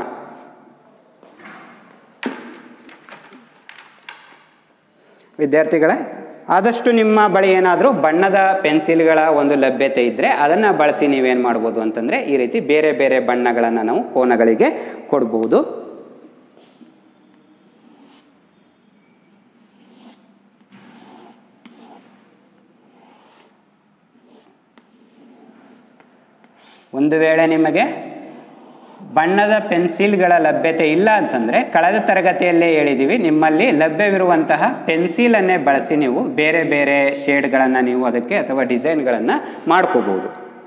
ವಿದ್ಯಾರ್ಥಿಗಳೇ ಆದಷ್ಟು ನಿಮ್ಮ ಬಳಿ ಏನಾದರೂ ಬಣ್ಣದ ಪೆನ್ಸಿಲ್ಗಳ ಒಂದು ಲಭ್ಯತೆ ಇದ್ದರೆ ಅದನ್ನು ಬಳಸಿ ನೀವೇನು ಮಾಡ್ಬೋದು ಅಂತಂದರೆ ಈ ರೀತಿ ಬೇರೆ ಬೇರೆ ಬಣ್ಣಗಳನ್ನು ನಾವು ಕೋನಗಳಿಗೆ ಕೊಡ್ಬೋದು ಒಂದು ವೇಳೆ ನಿಮಗೆ ಬಣ್ಣದ ಪೆನ್ಸಿಲ್ಗಳ ಲಭ್ಯತೆ ಇಲ್ಲ ಅಂತಂದರೆ ಕಳೆದ ತರಗತಿಯಲ್ಲೇ ಹೇಳಿದ್ದೀವಿ ನಿಮ್ಮಲ್ಲಿ ಲಭ್ಯವಿರುವಂತಹ ಪೆನ್ಸಿಲನ್ನೇ ಬಳಸಿ ನೀವು ಬೇರೆ ಬೇರೆ ಶೇಡ್ಗಳನ್ನು ನೀವು ಅದಕ್ಕೆ ಅಥವಾ ಡಿಸೈನ್ಗಳನ್ನು ಮಾಡ್ಕೋಬೋದು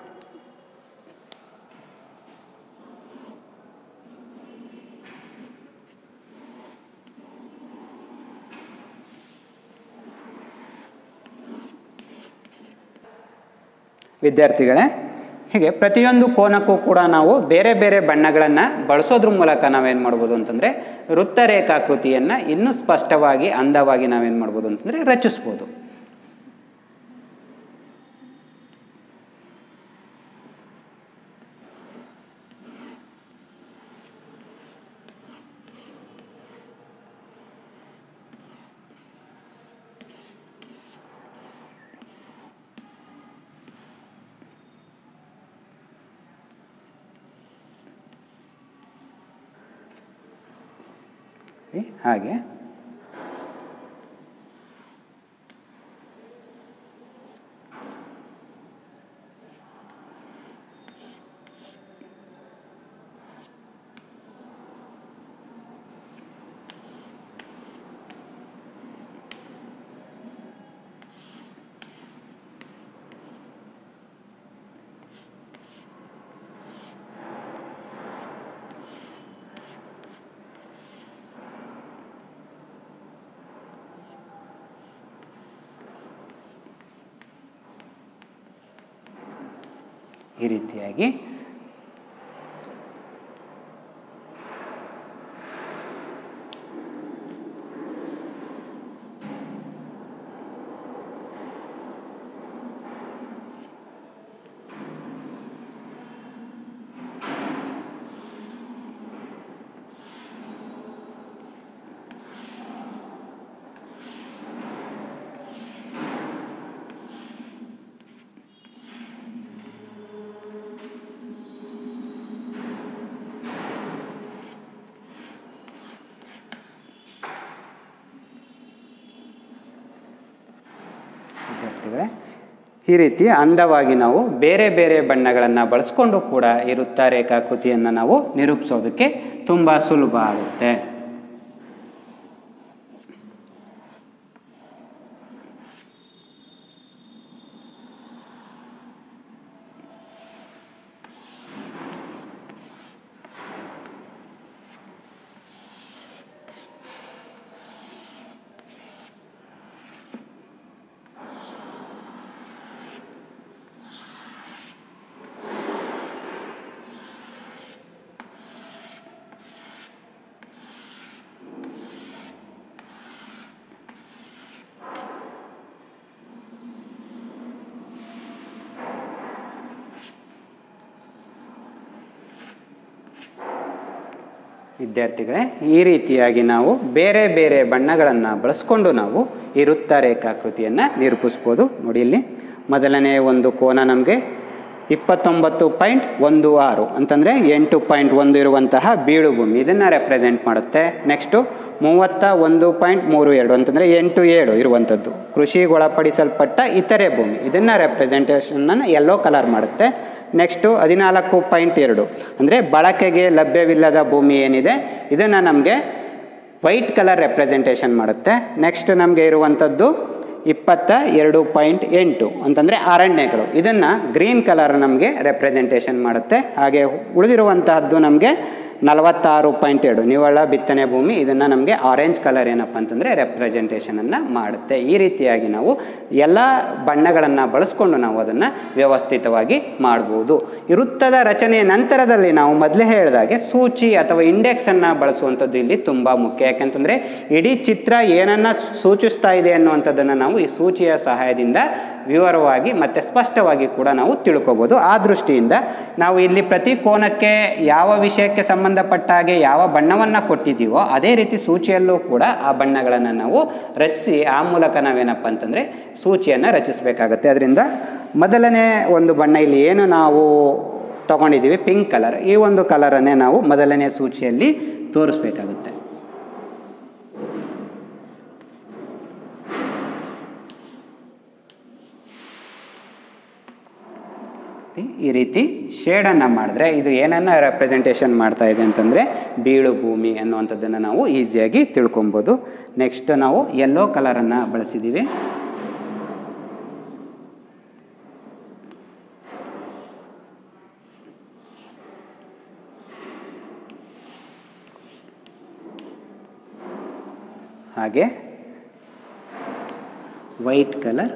ವಿದ್ಯಾರ್ಥಿಗಳೇ ಹೀಗೆ ಪ್ರತಿಯೊಂದು ಕೋನಕ್ಕೂ ಕೂಡ ನಾವು ಬೇರೆ ಬೇರೆ ಬಣ್ಣಗಳನ್ನು ಬಳಸೋದ್ರ ಮೂಲಕ ನಾವೇನು ಮಾಡ್ಬೋದು ಅಂತಂದರೆ ವೃತ್ತ ರೇಖಾಕೃತಿಯನ್ನು ಇನ್ನೂ ಸ್ಪಷ್ಟವಾಗಿ ಅಂದವಾಗಿ ನಾವೇನು ಮಾಡ್ಬೋದು ಅಂತಂದರೆ ರಚಿಸ್ಬೋದು ಈ ಹಾಗೆ ಈ ರೀತಿಯಾಗಿ ವಿದ್ಯಾರ್ಥಿಗಳೇ ಈ ರೀತಿ ಅಂದವಾಗಿ ನಾವು ಬೇರೆ ಬೇರೆ ಬಣ್ಣಗಳನ್ನು ಬಳಸ್ಕೊಂಡು ಕೂಡ ಈ ವೃತ್ತ ರೇಖಾಕೃತಿಯನ್ನು ನಾವು ನಿರೂಪಿಸೋದಕ್ಕೆ ತುಂಬ ಸುಲಭ ಆಗುತ್ತೆ ವಿದ್ಯಾರ್ಥಿಗಳೇ ಈ ರೀತಿಯಾಗಿ ನಾವು ಬೇರೆ ಬೇರೆ ಬಣ್ಣಗಳನ್ನು ಬಳಸ್ಕೊಂಡು ನಾವು ಈ ವೃತ್ತ ರೇಖಾಕೃತಿಯನ್ನು ನಿರೂಪಿಸ್ಬೋದು ನೋಡಿ ಇಲ್ಲಿ ಮೊದಲನೇ ಒಂದು ಕೋನ ನಮಗೆ ಇಪ್ಪತ್ತೊಂಬತ್ತು ಪಾಯಿಂಟ್ ಒಂದು ಆರು ಅಂತಂದರೆ ಎಂಟು ಪಾಯಿಂಟ್ ಒಂದು ಇರುವಂತಹ ಬೀಳು ಭೂಮಿ ಇದನ್ನು ರೆಪ್ರೆಸೆಂಟ್ ಮಾಡುತ್ತೆ ನೆಕ್ಸ್ಟು ಮೂವತ್ತ ಒಂದು ಪಾಯಿಂಟ್ ಮೂರು ಎರಡು ಅಂತಂದರೆ ಎಂಟು ಏಳು ಇರುವಂಥದ್ದು ಕೃಷಿಗೆ ಒಳಪಡಿಸಲ್ಪಟ್ಟ ಇತರೆ ಭೂಮಿ ಇದನ್ನು ರೆಪ್ರೆಸೆಂಟೇಷನನ್ನು ಯೆಲ್ಲೋ ಕಲರ್ ಮಾಡುತ್ತೆ ನೆಕ್ಸ್ಟು ಹದಿನಾಲ್ಕು ಪಾಯಿಂಟ್ ಎರಡು ಅಂದರೆ ಬಳಕೆಗೆ ಲಭ್ಯವಿಲ್ಲದ ಭೂಮಿ ಏನಿದೆ ಇದನ್ನು ನಮಗೆ ವೈಟ್ ಕಲರ್ ರೆಪ್ರೆಸೆಂಟೇಷನ್ ಮಾಡುತ್ತೆ ನೆಕ್ಸ್ಟ್ ನಮಗೆ ಇರುವಂಥದ್ದು ಇಪ್ಪತ್ತ ಎರಡು ಪಾಯಿಂಟ್ ಎಂಟು ಅಂತಂದರೆ ಅರಣ್ಯಗಳು ಇದನ್ನು ಗ್ರೀನ್ ಕಲರ್ ನಮಗೆ ರೆಪ್ರೆಸೆಂಟೇಷನ್ ಮಾಡುತ್ತೆ ಹಾಗೆ ಉಳಿದಿರುವಂತಹದ್ದು ನಮಗೆ ನಲವತ್ತಾರು ಪಾಯಿಂಟ್ ಎರಡು ನಿವ್ವಳ ಬಿತ್ತನೆ ಭೂಮಿ ಇದನ್ನು ನಮಗೆ ಆರೆಂಜ್ ಕಲರ್ ಏನಪ್ಪ ಅಂತಂದರೆ ರೆಪ್ರೆಸೆಂಟೇಷನನ್ನು ಮಾಡುತ್ತೆ ಈ ರೀತಿಯಾಗಿ ನಾವು ಎಲ್ಲ ಬಣ್ಣಗಳನ್ನು ಬಳಸ್ಕೊಂಡು ನಾವು ಅದನ್ನು ವ್ಯವಸ್ಥಿತವಾಗಿ ಮಾಡ್ಬೋದು ಈ ವೃತ್ತದ ರಚನೆಯ ನಂತರದಲ್ಲಿ ನಾವು ಮೊದಲೇ ಹೇಳಿದಾಗೆ ಸೂಚಿ ಅಥವಾ ಇಂಡೆಕ್ಸನ್ನು ಬಳಸುವಂಥದ್ದು ಇಲ್ಲಿ ತುಂಬ ಮುಖ್ಯ ಯಾಕೆಂತಂದರೆ ಇಡೀ ಚಿತ್ರ ಏನನ್ನು ಸೂಚಿಸ್ತಾ ಇದೆ ಅನ್ನುವಂಥದ್ದನ್ನು ನಾವು ಈ ಸೂಚಿಯ ಸಹಾಯದಿಂದ ವಿವರವಾಗಿ ಮತ್ತು ಸ್ಪಷ್ಟವಾಗಿ ಕೂಡ ನಾವು ತಿಳ್ಕೊಬೋದು ಆ ದೃಷ್ಟಿಯಿಂದ ನಾವು ಇಲ್ಲಿ ಪ್ರತಿ ಕೋನಕ್ಕೆ ಯಾವ ವಿಷಯಕ್ಕೆ ಸಂಬಂಧಪಟ್ಟ ಹಾಗೆ ಯಾವ ಬಣ್ಣವನ್ನು ಕೊಟ್ಟಿದ್ದೀವೋ ಅದೇ ರೀತಿ ಸೂಚಿಯಲ್ಲೂ ಕೂಡ ಆ ಬಣ್ಣಗಳನ್ನು ನಾವು ರಚಿಸಿ ಆ ಮೂಲಕ ನಾವೇನಪ್ಪ ಅಂತಂದರೆ ಸೂಚಿಯನ್ನು ರಚಿಸಬೇಕಾಗತ್ತೆ ಅದರಿಂದ ಮೊದಲನೇ ಒಂದು ಬಣ್ಣ ಇಲ್ಲಿ ಏನು ನಾವು ತಗೊಂಡಿದ್ದೀವಿ ಪಿಂಕ್ ಕಲರ್ ಈ ಒಂದು ಕಲರನ್ನೇ ನಾವು ಮೊದಲನೇ ಸೂಚಿಯಲ್ಲಿ ತೋರಿಸ್ಬೇಕಾಗುತ್ತೆ ಈ ರೀತಿ ಶೇಡನ್ನು ಮಾಡಿದ್ರೆ ಇದು ಏನನ್ನು ರೆಪ್ರೆಸೆಂಟೇಷನ್ ಮಾಡ್ತಾ ಇದೆ ಅಂತಂದರೆ ಬೀಳು ಭೂಮಿ ಅನ್ನುವಂಥದ್ದನ್ನು ನಾವು ಈಸಿಯಾಗಿ ತಿಳ್ಕೊಬೋದು ನೆಕ್ಸ್ಟ್ ನಾವು ಯೆಲ್ಲೋ ಕಲರನ್ನು ಬಳಸಿದ್ದೀವಿ ಹಾಗೆ ವೈಟ್ ಕಲರ್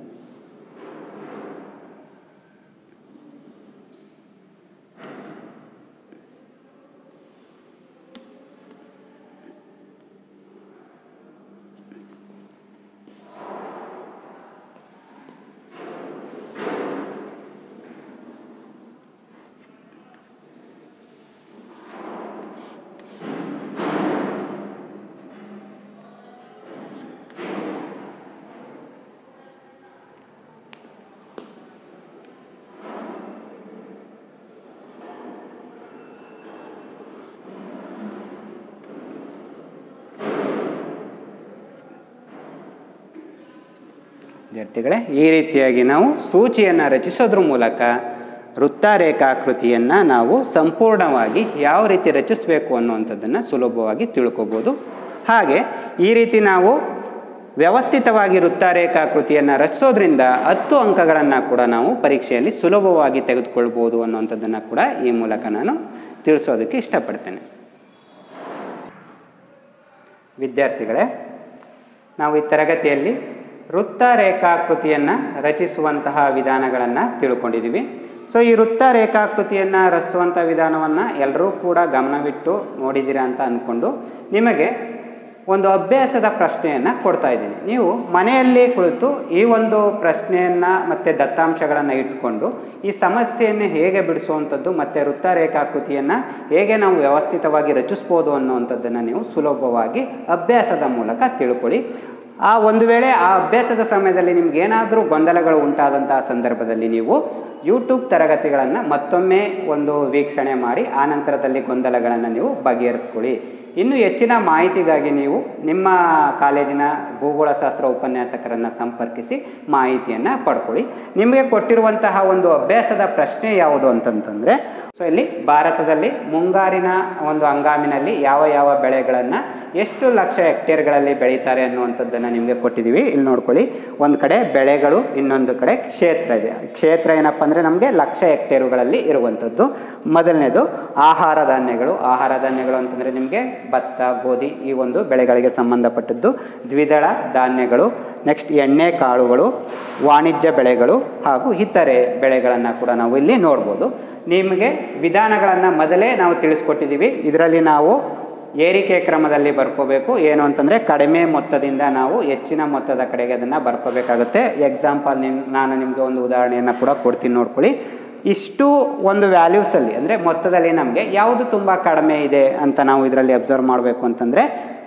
ವಿದ್ಯಾರ್ಥಿಗಳೇ ಈ ರೀತಿಯಾಗಿ ನಾವು ಸೂಚಿಯನ್ನು ರಚಿಸೋದ್ರ ಮೂಲಕ ವೃತ್ತ ರೇಖಾಕೃತಿಯನ್ನು ನಾವು ಸಂಪೂರ್ಣವಾಗಿ ಯಾವ ರೀತಿ ರಚಿಸಬೇಕು ಅನ್ನುವಂಥದ್ದನ್ನು ಸುಲಭವಾಗಿ ತಿಳ್ಕೊಬೋದು ಹಾಗೆ ಈ ರೀತಿ ನಾವು ವ್ಯವಸ್ಥಿತವಾಗಿ ವೃತ್ತ ರೇಖಾಕೃತಿಯನ್ನು ರಚಿಸೋದ್ರಿಂದ ಹತ್ತು ಅಂಕಗಳನ್ನು ಕೂಡ ನಾವು ಪರೀಕ್ಷೆಯಲ್ಲಿ ಸುಲಭವಾಗಿ ತೆಗೆದುಕೊಳ್ಬೋದು ಅನ್ನುವಂಥದ್ದನ್ನು ಕೂಡ ಈ ಮೂಲಕ ನಾನು ತಿಳಿಸೋದಕ್ಕೆ ಇಷ್ಟಪಡ್ತೇನೆ ವಿದ್ಯಾರ್ಥಿಗಳೇ ನಾವು ಈ ತರಗತಿಯಲ್ಲಿ ವೃತ್ತ ರೇಖಾಕೃತಿಯನ್ನು ರಚಿಸುವಂತಹ ವಿಧಾನಗಳನ್ನು ತಿಳ್ಕೊಂಡಿದ್ದೀವಿ ಸೊ ಈ ವೃತ್ತ ರೇಖಾಕೃತಿಯನ್ನು ರಚಿಸುವಂಥ ವಿಧಾನವನ್ನು ಎಲ್ಲರೂ ಕೂಡ ಗಮನವಿಟ್ಟು ನೋಡಿದ್ದೀರಾ ಅಂತ ಅಂದ್ಕೊಂಡು ನಿಮಗೆ ಒಂದು ಅಭ್ಯಾಸದ ಪ್ರಶ್ನೆಯನ್ನು ಕೊಡ್ತಾ ಇದ್ದೀನಿ ನೀವು ಮನೆಯಲ್ಲಿ ಕುಳಿತು ಈ ಒಂದು ಪ್ರಶ್ನೆಯನ್ನು ಮತ್ತು ದತ್ತಾಂಶಗಳನ್ನು ಇಟ್ಕೊಂಡು ಈ ಸಮಸ್ಯೆಯನ್ನು ಹೇಗೆ ಬಿಡಿಸುವಂಥದ್ದು ಮತ್ತು ವೃತ್ತ ರೇಖಾಕೃತಿಯನ್ನು ಹೇಗೆ ನಾವು ವ್ಯವಸ್ಥಿತವಾಗಿ ರಚಿಸ್ಬೋದು ಅನ್ನುವಂಥದ್ದನ್ನು ನೀವು ಸುಲಭವಾಗಿ ಅಭ್ಯಾಸದ ಮೂಲಕ ತಿಳ್ಕೊಳ್ಳಿ ಆ ಒಂದು ವೇಳೆ ಆ ಅಭ್ಯಾಸದ ಸಮಯದಲ್ಲಿ ನಿಮ್ಗೆ ಏನಾದರೂ ಗೊಂದಲಗಳು ಉಂಟಾದಂತಹ ಸಂದರ್ಭದಲ್ಲಿ ನೀವು ಯೂಟ್ಯೂಬ್ ತರಗತಿಗಳನ್ನು ಮತ್ತೊಮ್ಮೆ ಒಂದು ವೀಕ್ಷಣೆ ಮಾಡಿ ಆ ನಂತರದಲ್ಲಿ ಗೊಂದಲಗಳನ್ನು ನೀವು ಬಗೆಹರಿಸ್ಕೊಳ್ಳಿ ಇನ್ನು ಹೆಚ್ಚಿನ ಮಾಹಿತಿಗಾಗಿ ನೀವು ನಿಮ್ಮ ಕಾಲೇಜಿನ ಭೂಗೋಳಶಾಸ್ತ್ರ ಉಪನ್ಯಾಸಕರನ್ನು ಸಂಪರ್ಕಿಸಿ ಮಾಹಿತಿಯನ್ನು ಪಡ್ಕೊಳ್ಳಿ ನಿಮಗೆ ಕೊಟ್ಟಿರುವಂತಹ ಒಂದು ಅಭ್ಯಾಸದ ಪ್ರಶ್ನೆ ಯಾವುದು ಅಂತಂತಂದರೆ ಸೊ ಇಲ್ಲಿ ಭಾರತದಲ್ಲಿ ಮುಂಗಾರಿನ ಒಂದು ಹಂಗಾಮಿನಲ್ಲಿ ಯಾವ ಯಾವ ಬೆಳೆಗಳನ್ನು ಎಷ್ಟು ಲಕ್ಷ ಹೆಕ್ಟೇರ್ಗಳಲ್ಲಿ ಬೆಳೀತಾರೆ ಅನ್ನುವಂಥದ್ದನ್ನು ನಿಮಗೆ ಕೊಟ್ಟಿದ್ದೀವಿ ಇಲ್ಲಿ ನೋಡ್ಕೊಳ್ಳಿ ಒಂದು ಕಡೆ ಬೆಳೆಗಳು ಇನ್ನೊಂದು ಕಡೆ ಕ್ಷೇತ್ರ ಇದೆ ಕ್ಷೇತ್ರ ಏನಪ್ಪ ಅಂದರೆ ನಮಗೆ ಲಕ್ಷ ಹೆಕ್ಟೇರುಗಳಲ್ಲಿ ಇರುವಂಥದ್ದು ಮೊದಲನೇದು ಆಹಾರ ಧಾನ್ಯಗಳು ಆಹಾರ ಧಾನ್ಯಗಳು ಅಂತಂದರೆ ನಿಮಗೆ ಭತ್ತ ಗೋಧಿ ಈ ಒಂದು ಬೆಳೆಗಳಿಗೆ ಸಂಬಂಧಪಟ್ಟದ್ದು ದ್ವಿದಳ ಧಾನ್ಯಗಳು ನೆಕ್ಸ್ಟ್ ಎಣ್ಣೆ ಕಾಳುಗಳು ವಾಣಿಜ್ಯ ಬೆಳೆಗಳು ಹಾಗೂ ಇತರೆ ಬೆಳೆಗಳನ್ನು ಕೂಡ ನಾವು ಇಲ್ಲಿ ನೋಡ್ಬೋದು ನಿಮಗೆ ವಿಧಾನಗಳನ್ನು ಮೊದಲೇ ನಾವು ತಿಳಿಸ್ಕೊಟ್ಟಿದ್ದೀವಿ ಇದರಲ್ಲಿ ನಾವು ಏರಿಕೆ ಕ್ರಮದಲ್ಲಿ ಬರ್ಕೋಬೇಕು ಏನು ಅಂತಂದರೆ ಕಡಿಮೆ ಮೊತ್ತದಿಂದ ನಾವು ಹೆಚ್ಚಿನ ಮೊತ್ತದ ಕಡೆಗೆ ಅದನ್ನು ಬರ್ಕೋಬೇಕಾಗುತ್ತೆ ಎಕ್ಸಾಂಪಲ್ ನಿಮ್ ನಾನು ನಿಮಗೆ ಒಂದು ಉದಾಹರಣೆಯನ್ನು ಕೂಡ ಕೊಡ್ತೀನಿ ನೋಡ್ಕೊಳ್ಳಿ ಇಷ್ಟು ಒಂದು ವ್ಯಾಲ್ಯೂಸಲ್ಲಿ ಅಂದರೆ ಮೊತ್ತದಲ್ಲಿ ನಮಗೆ ಯಾವುದು ತುಂಬ ಕಡಿಮೆ ಇದೆ ಅಂತ ನಾವು ಇದರಲ್ಲಿ ಅಬ್ಸರ್ವ್ ಮಾಡಬೇಕು ಅಂತಂದರೆ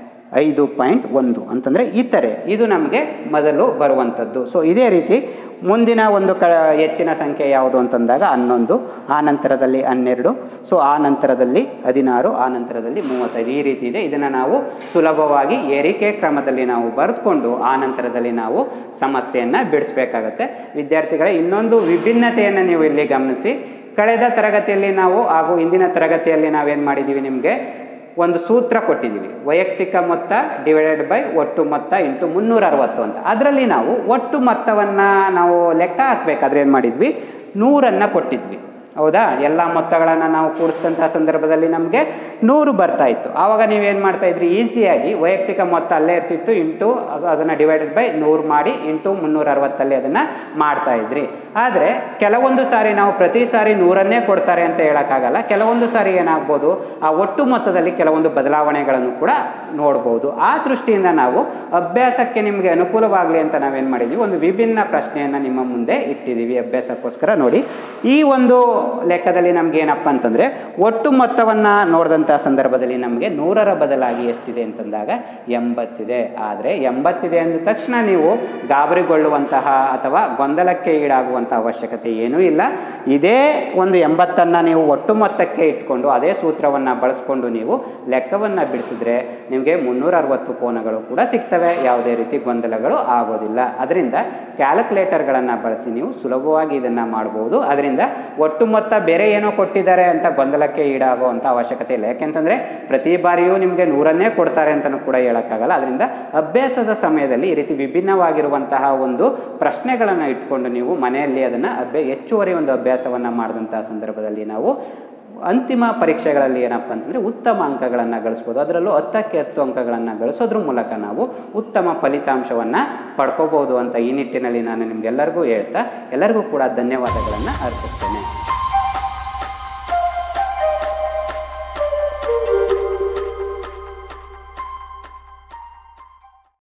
ಐದು ಪಾಯಿಂಟ್ ಒಂದು ಅಂತಂದರೆ ಇತರೆ ಇದು ನಮಗೆ ಮೊದಲು ಬರುವಂಥದ್ದು ಸೊ ಇದೇ ರೀತಿ ಮುಂದಿನ ಒಂದು ಕ ಹೆಚ್ಚಿನ ಸಂಖ್ಯೆ ಯಾವುದು ಅಂತಂದಾಗ ಹನ್ನೊಂದು ಆ ನಂತರದಲ್ಲಿ ಹನ್ನೆರಡು ಸೊ ಆ ನಂತರದಲ್ಲಿ ಹದಿನಾರು ಆ ನಂತರದಲ್ಲಿ ಮೂವತ್ತೈದು ಈ ರೀತಿ ಇದೆ ಇದನ್ನು ನಾವು ಸುಲಭವಾಗಿ ಏರಿಕೆ ಕ್ರಮದಲ್ಲಿ ನಾವು ಬರೆದುಕೊಂಡು ಆ ನಂತರದಲ್ಲಿ ನಾವು ಸಮಸ್ಯೆಯನ್ನು ಬಿಡಿಸ್ಬೇಕಾಗತ್ತೆ ವಿದ್ಯಾರ್ಥಿಗಳೇ ಇನ್ನೊಂದು ವಿಭಿನ್ನತೆಯನ್ನು ನೀವು ಇಲ್ಲಿ ಗಮನಿಸಿ ಕಳೆದ ತರಗತಿಯಲ್ಲಿ ನಾವು ಹಾಗೂ ಇಂದಿನ ತರಗತಿಯಲ್ಲಿ ನಾವೇನು ಮಾಡಿದ್ದೀವಿ ನಿಮಗೆ ಒಂದು ಸೂತ್ರ ಕೊಟ್ಟಿದ್ದೀವಿ ವೈಯಕ್ತಿಕ ಮೊತ್ತ ಡಿವೈಡೆಡ್ ಬೈ ಒಟ್ಟು ಮೊತ್ತ ಇಂಟು ಮುನ್ನೂರ ಅರವತ್ತು ಅಂತ ಅದರಲ್ಲಿ ನಾವು ಒಟ್ಟು ಮೊತ್ತವನ್ನು ನಾವು ಲೆಕ್ಕ ಹಾಕಬೇಕಾದ್ರೆ ಏನು ಮಾಡಿದ್ವಿ ನೂರನ್ನು ಕೊಟ್ಟಿದ್ವಿ ಹೌದಾ ಎಲ್ಲ ಮೊತ್ತಗಳನ್ನು ನಾವು ಕೂಡಿಸಿದಂಥ ಸಂದರ್ಭದಲ್ಲಿ ನಮಗೆ ನೂರು ಬರ್ತಾ ಇತ್ತು ಆವಾಗ ನೀವೇನು ಮಾಡ್ತಾ ಇದ್ರಿ ಈಸಿಯಾಗಿ ವೈಯಕ್ತಿಕ ಮೊತ್ತ ಅಲ್ಲೇ ಇರ್ತಿತ್ತು ಇಂಟು ಅದನ್ನು ಡಿವೈಡೆಡ್ ಬೈ ನೂರು ಮಾಡಿ ಇಂಟು ಮುನ್ನೂರ ಅರವತ್ತಲ್ಲಿ ಅದನ್ನು ಮಾಡ್ತಾ ಇದ್ರಿ ಆದರೆ ಕೆಲವೊಂದು ಸಾರಿ ನಾವು ಪ್ರತಿ ಸಾರಿ ನೂರನ್ನೇ ಕೊಡ್ತಾರೆ ಅಂತ ಹೇಳೋಕ್ಕಾಗಲ್ಲ ಕೆಲವೊಂದು ಸಾರಿ ಏನಾಗ್ಬೋದು ಆ ಒಟ್ಟು ಮೊತ್ತದಲ್ಲಿ ಕೆಲವೊಂದು ಬದಲಾವಣೆಗಳನ್ನು ಕೂಡ ನೋಡ್ಬೋದು ಆ ದೃಷ್ಟಿಯಿಂದ ನಾವು ಅಭ್ಯಾಸಕ್ಕೆ ನಿಮಗೆ ಅನುಕೂಲವಾಗಲಿ ಅಂತ ನಾವೇನು ಮಾಡಿದ್ವಿ ಒಂದು ವಿಭಿನ್ನ ಪ್ರಶ್ನೆಯನ್ನು ನಿಮ್ಮ ಮುಂದೆ ಇಟ್ಟಿದ್ದೀವಿ ಅಭ್ಯಾಸಕ್ಕೋಸ್ಕರ ನೋಡಿ ಈ ಒಂದು ಲೆಕ್ಕದಲ್ಲಿ ನಮ್ಗೆ ಏನಪ್ಪ ಅಂತಂದರೆ ಒಟ್ಟು ಮೊತ್ತವನ್ನು ನೋಡಿದಂಥ ಸಂದರ್ಭದಲ್ಲಿ ನಮಗೆ ನೂರರ ಬದಲಾಗಿ ಎಷ್ಟಿದೆ ಅಂತಂದಾಗ ಎಂಬತ್ತಿದೆ ಆದರೆ ಎಂಬತ್ತಿದೆ ಅಂದ ತಕ್ಷಣ ನೀವು ಗಾಬರಿಗೊಳ್ಳುವಂತಹ ಅಥವಾ ಗೊಂದಲಕ್ಕೆ ಈಡಾಗುವಂಥ ಅವಶ್ಯಕತೆ ಏನೂ ಇಲ್ಲ ಇದೇ ಒಂದು ಎಂಬತ್ತನ್ನು ನೀವು ಒಟ್ಟು ಮೊತ್ತಕ್ಕೆ ಇಟ್ಕೊಂಡು ಅದೇ ಸೂತ್ರವನ್ನು ಬಳಸ್ಕೊಂಡು ನೀವು ಲೆಕ್ಕವನ್ನು ಬಿಡಿಸಿದ್ರೆ ನಿಮಗೆ ಮುನ್ನೂರ ಅರವತ್ತು ಕೋನಗಳು ಕೂಡ ಸಿಗ್ತವೆ ಯಾವುದೇ ರೀತಿ ಗೊಂದಲಗಳು ಆಗೋದಿಲ್ಲ ಅದರಿಂದ ಕ್ಯಾಲ್ಕುಲೇಟರ್ಗಳನ್ನು ಬಳಸಿ ನೀವು ಸುಲಭವಾಗಿ ಇದನ್ನು ಮಾಡ್ಬೋದು ಅದರಿಂದ ಒಟ್ಟು ಮೊತ್ತ ಬೇರೆ ಏನೋ ಕೊಟ್ಟಿದ್ದಾರೆ ಅಂತ ಗೊಂದಲಕ್ಕೆ ಈಡಾಗುವಂಥ ಅವಶ್ಯಕತೆ ಇಲ್ಲ ಯಾಕೆಂತಂದರೆ ಪ್ರತಿ ಬಾರಿಯೂ ನಿಮಗೆ ನೂರನ್ನೇ ಕೊಡ್ತಾರೆ ಅಂತಲೂ ಕೂಡ ಹೇಳೋಕ್ಕಾಗಲ್ಲ ಅದರಿಂದ ಅಭ್ಯಾಸದ ಸಮಯದಲ್ಲಿ ಈ ರೀತಿ ವಿಭಿನ್ನವಾಗಿರುವಂತಹ ಒಂದು ಪ್ರಶ್ನೆಗಳನ್ನು ಇಟ್ಕೊಂಡು ನೀವು ಮನೆಯಲ್ಲಿ ಅದನ್ನು ಅಭ್ಯ ಹೆಚ್ಚುವರಿ ಒಂದು ಅಭ್ಯಾಸವನ್ನು ಮಾಡಿದಂತಹ ಸಂದರ್ಭದಲ್ಲಿ ನಾವು ಅಂತಿಮ ಪರೀಕ್ಷೆಗಳಲ್ಲಿ ಏನಪ್ಪ ಅಂತಂದರೆ ಉತ್ತಮ ಅಂಕಗಳನ್ನು ಗಳಿಸ್ಬೋದು ಅದರಲ್ಲೂ ಹತ್ತಕ್ಕೆ ಹತ್ತು ಅಂಕಗಳನ್ನು ಗಳಿಸೋದ್ರ ಮೂಲಕ ನಾವು ಉತ್ತಮ ಫಲಿತಾಂಶವನ್ನು ಪಡ್ಕೋಬೋದು ಅಂತ ಈ ನಿಟ್ಟಿನಲ್ಲಿ ನಾನು ನಿಮಗೆಲ್ಲರಿಗೂ ಹೇಳ್ತಾ ಎಲ್ಲರಿಗೂ ಕೂಡ ಧನ್ಯವಾದಗಳನ್ನು ಅರ್ಪಿಸ್ತೇನೆ